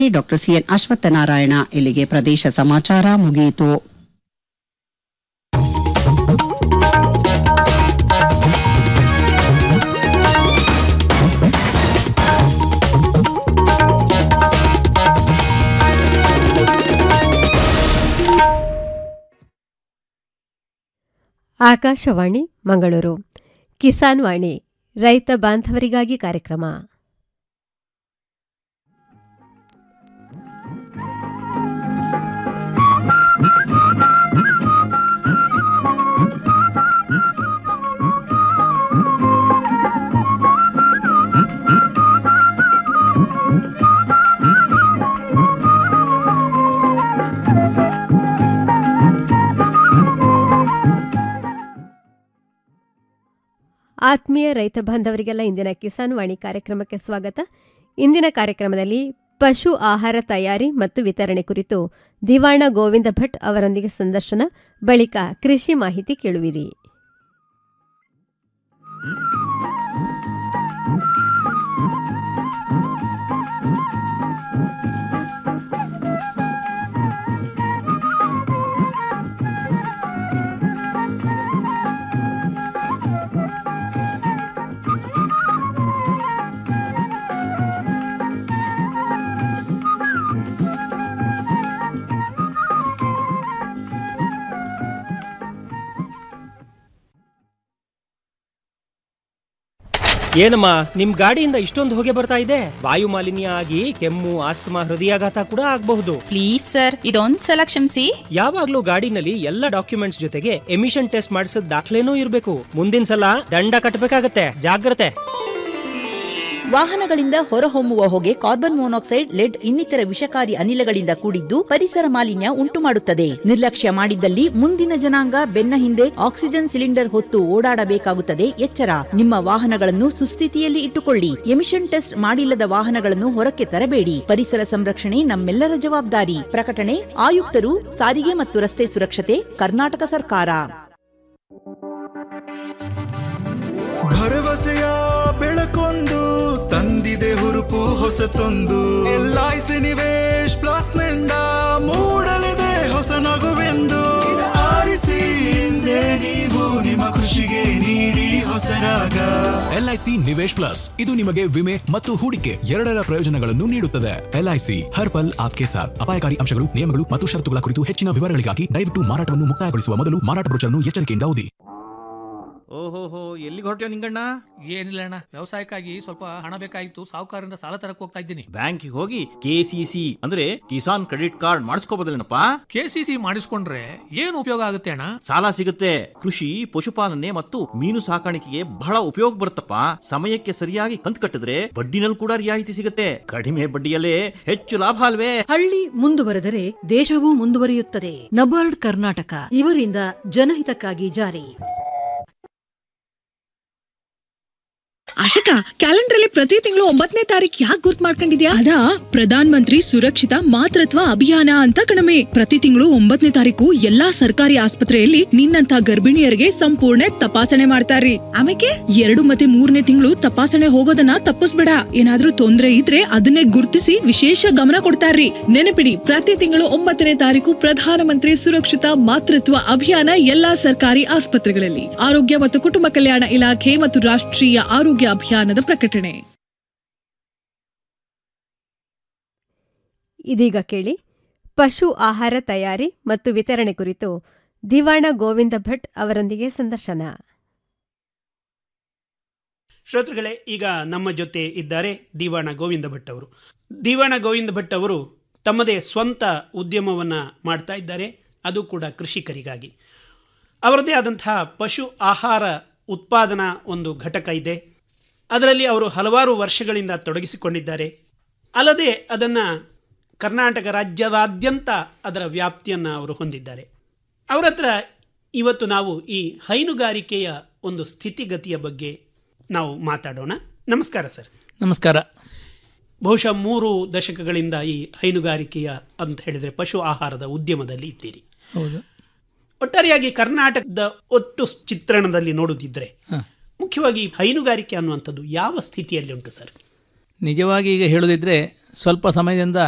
Doctor CN Ashwathnarayan ಇಲ್ಲಿಗೆ ಪ್ರದೇಶ ಸಮಾಚಾರ ಮುಗಿಯಿತು ಆಕಾಶವಾಣಿ ಮಂಗಳೂರು ಕಿಸಾನ್ ವಾಣಿ ರೈತ ಬಾಂಧವರಿಗಾಗಿ ಕಾರ್ಯಕ್ರಮ ಆತ್ಮೀಯ ರೈತ ಬಾಂಧವರಿಗೆಲ್ಲ ಇಂದಿನ ಕಿಸಾನ್ ವಾಣಿ ಕಾರ್ಯಕ್ರಮಕ್ಕೆ ಸ್ವಾಗತ ಇಂದಿನ ಕಾರ್ಯಕ್ರಮದಲ್ಲಿ ಪಶು ಆಹಾರ ತಯಾರಿ ಮತ್ತು ವಿತರಣೆ ಕುರಿತು ದಿವಾಣ ಗೋವಿಂದ ಭಟ್ ಅವರೊಂದಿಗೆ ಸಂದರ್ಶನ ಬಳಿಕ ಕೃಷಿ ಮಾಹಿತಿ ಕೇಳುವಿರಿ ಏನಮ್ಮ ನಿಮ್ ಗಾಡಿಯಿಂದ ಇಷ್ಟೊಂದು ಹೊಗೆ ಬರ್ತಾ ಇದೆ ವಾಯು ಮಾಲಿನ್ಯ ಆಗಿ ಕೆಮ್ಮು ಆಸ್ತಮಾ ಹೃದಯಾಘಾತ ಕೂಡ ಆಗಬಹುದು ಪ್ಲೀಸ್ ಸರ್ ಇದೊಂದ್ ಸಲ ಕ್ಷಮಿಸಿ ಯಾವಾಗ್ಲೂ ಗಾಡಿನಲ್ಲಿ ಎಲ್ಲ ಡಾಕ್ಯುಮೆಂಟ್ಸ್ ಜೊತೆಗೆ ಎಮಿಷನ್ ಟೆಸ್ಟ್ ಮಾಡಿಸಿದ ದಾಖಲೆನೂ ಇರಬೇಕು ಮುಂದಿನ ಸಲ ದಂಡ ಕಟ್ಟಬೇಕಾಗತ್ತೆ ಜಾಗ್ರತೆ ವಾಹನಗಳಿಂದ ಹೊರಹೊಮ್ಮುವ ಹೊಗೆ ಕಾರ್ಬನ್ ಮೊನಾಕ್ಸೈಡ್ ಲೆಡ್ ಇನ್ನಿತರ ವಿಷಕಾರಿ ಅನಿಲಗಳಿಂದ ಕೂಡಿದ್ದು ಪರಿಸರ ಮಾಲಿನ್ಯ ಉಂಟು ಮಾಡುತ್ತದೆ ನಿರ್ಲಕ್ಷ್ಯ ಮಾಡಿದ್ದಲ್ಲಿ ಮುಂದಿನ ಜನಾಂಗ ಬೆನ್ನ ಹಿಂದೆ ಆಕ್ಸಿಜನ್ ಸಿಲಿಂಡರ್ ಹೊತ್ತು ಓಡಾಡಬೇಕಾಗುತ್ತದೆ ಎಚ್ಚರ ನಿಮ್ಮ ವಾಹನಗಳನ್ನು ಸುಸ್ಥಿತಿಯಲ್ಲಿ ಇಟ್ಟುಕೊಳ್ಳಿ ಎಮಿಷನ್ ಟೆಸ್ಟ್ ಮಾಡಿಲ್ಲದ ವಾಹನಗಳನ್ನು ಹೊರಕ್ಕೆ ತರಬೇಡಿ ಪರಿಸರ ಸಂರಕ್ಷಣೆ ನಮ್ಮೆಲ್ಲರ ಜವಾಬ್ದಾರಿ ಪ್ರಕಟಣೆ ಆಯುಕ್ತರು ಸಾರಿಗೆ ಮತ್ತು ರಸ್ತೆ ಸುರಕ್ಷತೆ ಕರ್ನಾಟಕ ಸರ್ಕಾರ ಭರವಸೆಯ ಬೆಳಕೊಂದು ತಂದಿದೆ ಹುರುಪು ಹೊಸತೊಂದು ಎಲ್ಐಸಿ ನಿವೇಶ್ ಪ್ಲಸ್ ನಿಂದ ಮೂಡಲಿದೆ ಹೊಸ ನಗುವೆಂದು ಇದು ಆರಿಸಿ ಹಿಂದೆ ನೀವು ನಿಮ್ಮ ಖುಷಿಗೆ ನೀಡಿ ಹೊಸರಾಗ ಎಲ್ಐಸಿ ನಿವೇಶ್ ಪ್ಲಸ್ ಇದು ನಿಮಗೆ ವಿಮೆ ಮತ್ತು ಹೂಡಿಕೆ ಎರಡರ ಪ್ರಯೋಜನಗಳನ್ನು ನೀಡುತ್ತದೆ ಎಲ್ಐಸಿ ಹರ್ ಪಲ್ ಆಪ್ಕೆ ಸಾಥ್ ಅಪಾಯಕಾರಿ ಅಂಶಗಳು ನಿಯಮಗಳು ಮತ್ತು ಷರತ್ತುಗಳ ಕುರಿತು ಹೆಚ್ಚಿನ ವಿವರಗಳಿಗಾಗಿ ದಯವಿಟ್ಟು ಮಾರಾಟವನ್ನು ಮುಕ್ತಾಯಗೊಳಿಸುವ ಮೊದಲು ಮಾರಾಟ ಬ್ರೋಚರ್ನ್ನು ಎಚ್ಚರಿಕೆಯಿಂದ ಓದಿ ಓಹೋಹೋ ಎಲ್ಲಿಗೆ ಹೊರಟ್ಯೋ ನಿಂಗಣ್ಣ ಏನಿಲ್ಲ ಅಣ್ಣ ವ್ಯವಸಾಯಕ್ಕಾಗಿ ಸ್ವಲ್ಪ ಹಣ ಬೇಕಾಗಿತ್ತು ಸಾಹುಕಾರರಿಂದ ಸಾಲ ತರಕ್ ಹೋಗ್ತಾ ಇದ್ದೀನಿ ಬ್ಯಾಂಕಿಗೆ ಹೋಗಿ ಕೆ ಸಿ ಸಿ ಅಂದ್ರೆ ಕಿಸಾನ್ ಕ್ರೆಡಿಟ್ ಕಾರ್ಡ್ ಮಾಡಿಸ್ಕೋಬೋದಲ್ಲೇನಪ್ಪ ಕೆ ಸಿ ಸಿ ಮಾಡಿಸ್ಕೊಂಡ್ರೆ ಏನು ಉಪಯೋಗ ಆಗುತ್ತೆ ಅಣ್ಣ ಸಾಲ ಸಿಗುತ್ತೆ ಕೃಷಿ ಪಶುಪಾಲನೆ ಮತ್ತು ಮೀನು ಸಾಕಾಣಿಕೆಗೆ ಬಹಳ ಉಪಯೋಗ ಬರುತ್ತಪ್ಪ ಸಮಯಕ್ಕೆ ಸರಿಯಾಗಿ ಕಂತು ಕಟ್ಟಿದ್ರೆ ಬಡ್ಡಿನಲ್ಲಿ ಕೂಡ ರಿಯಾಯಿತಿ ಸಿಗುತ್ತೆ ಕಡಿಮೆ ಬಡ್ಡಿಯಲ್ಲೇ ಹೆಚ್ಚು ಲಾಭ ಅಲ್ವೇ ಹಳ್ಳಿ ಮುಂದುವರೆದರೆ ದೇಶವೂ ಮುಂದುವರಿಯುತ್ತದೆ ನಬಾರ್ಡ್ ಕರ್ನಾಟಕ ಇವರಿಂದ ಜನಹಿತಕ್ಕಾಗಿ ಜಾರಿ ಆಶಿಕಾ ಕ್ಯಾಲೆಂಡರ್ ಅಲ್ಲಿ ಪ್ರತಿ ತಿಂಗಳು ಒಂಬತ್ತನೇ ತಾರೀಕು ಯಾಕೆ ಗುರ್ತ್ ಮಾಡ್ಕೊಂಡಿದ್ಯಾ ಅದಾ ಪ್ರಧಾನ್ ಮಂತ್ರಿ ಸುರಕ್ಷಿತ ಮಾತೃತ್ವ ಅಭಿಯಾನ ಅಂತ ಕಣಮೆ ಪ್ರತಿ ತಿಂಗಳು ಒಂಬತ್ತನೇ ತಾರೀಕು ಎಲ್ಲಾ ಸರ್ಕಾರಿ ಆಸ್ಪತ್ರೆಯಲ್ಲಿ ನಿನ್ನಂತ ಗರ್ಭಿಣಿಯರಿಗೆ ಸಂಪೂರ್ಣ ತಪಾಸಣೆ ಮಾಡ್ತಾರ್ರಿ ಆಮೇಲೆ ಎರಡು ಮತ್ತೆ ಮೂರನೇ ತಿಂಗಳು ತಪಾಸಣೆ ಹೋಗೋದನ್ನ ತಪ್ಪಿಸ್ಬೇಡ ಏನಾದ್ರೂ ತೊಂದ್ರೆ ಇದ್ರೆ ಅದನ್ನೇ ಗುರ್ತಿಸಿ ವಿಶೇಷ ಗಮನ ಕೊಡ್ತಾರ್ರಿ ನೆನಪಿಡಿ ಪ್ರತಿ ತಿಂಗಳು ಒಂಬತ್ತನೇ ತಾರೀಕು ಪ್ರಧಾನಮಂತ್ರಿ ಸುರಕ್ಷಿತ ಮಾತೃತ್ವ ಅಭಿಯಾನ ಎಲ್ಲಾ ಸರ್ಕಾರಿ ಆಸ್ಪತ್ರೆಗಳಲ್ಲಿ ಆರೋಗ್ಯ ಮತ್ತು ಕುಟುಂಬ ಕಲ್ಯಾಣ ಇಲಾಖೆ ಮತ್ತು ರಾಷ್ಟ್ರೀಯ ಆರೋಗ್ಯ ಅಭಿಯಾನದ ಪ್ರಕಟಣೆ ಇದೀಗ ಕೇಳಿ ಪಶು ಆಹಾರ ತಯಾರಿ ಮತ್ತು ವಿತರಣೆ ಕುರಿತು ದಿವಾಣ ಗೋವಿಂದ ಭಟ್ ಅವರೊಂದಿಗೆ ಸಂದರ್ಶನ ಶ್ರೋತೃಗಳೇ ಈಗ ನಮ್ಮ ಜೊತೆ ಇದ್ದಾರೆ ದಿವಾಣ ಗೋವಿಂದ ಭಟ್ ಅವರು ದಿವಾಣ ಗೋವಿಂದ ಭಟ್ ಅವರು ತಮ್ಮದೇ ಸ್ವಂತ ಉದ್ಯಮವನ್ನು ಮಾಡ್ತಾ ಇದ್ದಾರೆ ಅದು ಕೂಡ ಕೃಷಿಕರಿಗಾಗಿ ಅವರದೇ ಆದಂತಹ ಪಶು ಆಹಾರ ಉತ್ಪಾದನಾ ಒಂದು ಘಟಕ ಇದೆ ಅದರಲ್ಲಿ ಅವರು ಹಲವಾರು ವರ್ಷಗಳಿಂದ ತೊಡಗಿಸಿಕೊಂಡಿದ್ದಾರೆ ಅಲ್ಲದೆ ಅದನ್ನು ಕರ್ನಾಟಕ ರಾಜ್ಯದಾದ್ಯಂತ ಅದರ ವ್ಯಾಪ್ತಿಯನ್ನು ಅವರು ಹೊಂದಿದ್ದಾರೆ ಅವರ ಹತ್ರ ಇವತ್ತು ನಾವು ಈ ಹೈನುಗಾರಿಕೆಯ ಒಂದು ಸ್ಥಿತಿಗತಿಯ ಬಗ್ಗೆ ನಾವು ಮಾತಾಡೋಣ ನಮಸ್ಕಾರ ಸರ್ ನಮಸ್ಕಾರ ಬಹುಶಃ ಮೂರು ದಶಕಗಳಿಂದ ಈ ಹೈನುಗಾರಿಕೆಯ ಅಂತ ಹೇಳಿದರೆ ಪಶು ಆಹಾರದ ಉದ್ಯಮದಲ್ಲಿ ಇದ್ದೀರಿ ಹೌದು ಒಟ್ಟಾರೆಯಾಗಿ ಕರ್ನಾಟಕದ ಒಟ್ಟು ಚಿತ್ರಣದಲ್ಲಿ ನೋಡುತ್ತಿದ್ದರೆ ಮುಖ್ಯವಾಗಿ ಹೈನುಗಾರಿಕೆ ಅನ್ನುವಂಥದ್ದು ಯಾವ ಸ್ಥಿತಿಯಲ್ಲಿ ಉಂಟು ಸರ್ ನಿಜವಾಗಿ ಈಗ ಹೇಳೋದಿದ್ರೆ ಸ್ವಲ್ಪ ಸಮಯದಿಂದ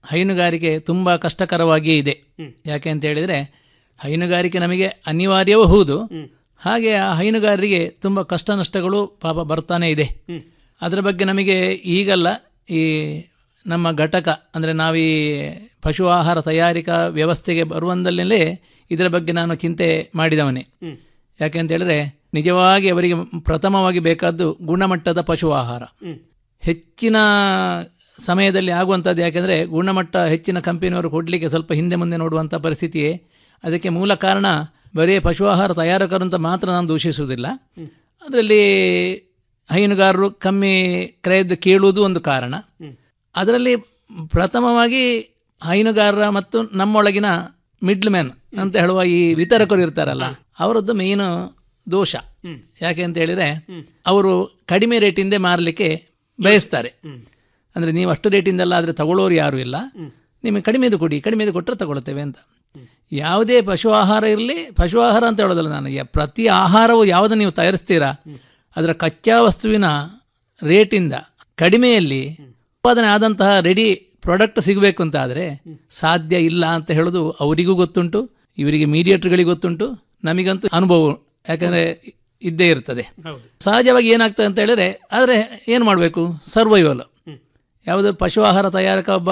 ಹೈನುಗಾರಿಕೆ ತುಂಬ ಕಷ್ಟಕರವಾಗಿಯೇ ಇದೆ ಯಾಕೆ ಅಂತ ಹೇಳಿದರೆ ಹೈನುಗಾರಿಕೆ ನಮಗೆ ಅನಿವಾರ್ಯವೂ ಹೌದು ಹಾಗೆ ಆ ಹೈನುಗಾರರಿಗೆ ತುಂಬ ಕಷ್ಟ ನಷ್ಟಗಳು ಪಾಪ ಬರ್ತಾನೆ ಇದೆ ಅದರ ಬಗ್ಗೆ ನಮಗೆ ಈಗಲ್ಲ ಈ ನಮ್ಮ ಘಟಕ ಅಂದರೆ ನಾವೀ ಪಶು ಆಹಾರ ತಯಾರಿಕಾ ವ್ಯವಸ್ಥೆಗೆ ಬರುವಂದಲ್ಲೇ ಇದರ ಬಗ್ಗೆ ನಾನು ಚಿಂತೆ ಮಾಡಿದವನೇ ಯಾಕೆ ಅಂತ ಹೇಳಿದ್ರೆ ನಿಜವಾಗಿ ಅವರಿಗೆ ಪ್ರಥಮವಾಗಿ ಬೇಕಾದ್ದು ಗುಣಮಟ್ಟದ ಪಶು ಆಹಾರ ಹೆಚ್ಚಿನ ಸಮಯದಲ್ಲಿ ಆಗುವಂಥದ್ದು ಯಾಕೆಂದರೆ ಗುಣಮಟ್ಟ ಹೆಚ್ಚಿನ ಕಂಪನಿಯವರು ಕೊಡಲಿಕ್ಕೆ ಸ್ವಲ್ಪ ಹಿಂದೆ ಮುಂದೆ ನೋಡುವಂಥ ಪರಿಸ್ಥಿತಿಯೇ ಅದಕ್ಕೆ ಮೂಲ ಕಾರಣ ಬರೀ ಪಶು ಆಹಾರ ತಯಾರಕರು ಅಂತ ಮಾತ್ರ ನಾನು ದೂಷಿಸುವುದಿಲ್ಲ ಅದರಲ್ಲಿ ಹೈನುಗಾರರು ಕಮ್ಮಿ ಕ್ರಯದ್ದು ಕೇಳುವುದು ಒಂದು ಕಾರಣ ಅದರಲ್ಲಿ ಪ್ರಥಮವಾಗಿ ಹೈನುಗಾರರ ಮತ್ತು ನಮ್ಮೊಳಗಿನ ಮಿಡ್ಲ್ ಮ್ಯಾನ್ ಅಂತ ಹೇಳುವ ಈ ವಿತರಕರು ಇರ್ತಾರಲ್ಲ ಅವರದ್ದು ಮೇಯ್ನು ದೋಷ ಯಾಕೆ ಅಂತ ಹೇಳಿದರೆ ಅವರು ಕಡಿಮೆ ರೇಟಿಂದ ಮಾರಲಿಕ್ಕೆ ಬಯಸ್ತಾರೆ ಅಂದರೆ ನೀವು ಅಷ್ಟು ರೇಟಿಂದಲ್ಲ ಆದರೆ ತಗೊಳ್ಳೋರು ಯಾರೂ ಇಲ್ಲ ನಿಮಗೆ ಕಡಿಮೆದು ಕೊಡಿ ಕಡಿಮೆದು ಕೊಟ್ಟರೆ ತಗೊಳ್ತೇವೆ ಅಂತ ಯಾವುದೇ ಪಶು ಆಹಾರ ಇರಲಿ ಪಶು ಆಹಾರ ಅಂತ ಹೇಳೋದಲ್ಲ ನಾನು ಯ- ಪ್ರತಿ ಆಹಾರವು ಯಾವುದು ನೀವು ತಯಾರಿಸ್ತೀರಾ ಅದರ ಕಚ್ಚಾ ವಸ್ತುವಿನ ರೇಟಿಂದ ಕಡಿಮೆಯಲ್ಲಿ ಉತ್ಪಾದನೆ ಆದಂತಹ ರೆಡಿ ಪ್ರಾಡಕ್ಟ್ ಸಿಗಬೇಕು ಅಂತ ಆದರೆ ಸಾಧ್ಯ ಇಲ್ಲ ಅಂತ ಹೇಳೋದು ಅವರಿಗೂ ಗೊತ್ತುಂಟು ಇವರಿಗೆ ಮೀಡಿಯೇಟರ್ಗಳಿಗೆ ಗೊತ್ತುಂಟು ನಮಗಂತೂ ಅನುಭವ ಯಾಕಂದರೆ ಇದ್ದೇ ಇರ್ತದೆ ಸಹಜವಾಗಿ ಏನಾಗ್ತದೆ ಅಂತ ಹೇಳಿದ್ರೆ ಆದರೆ ಏನು ಮಾಡಬೇಕು ಸರ್ವೈವಲ್ ಯಾವುದು ಪಶು ಆಹಾರ ತಯಾರಕ ಒಬ್ಬ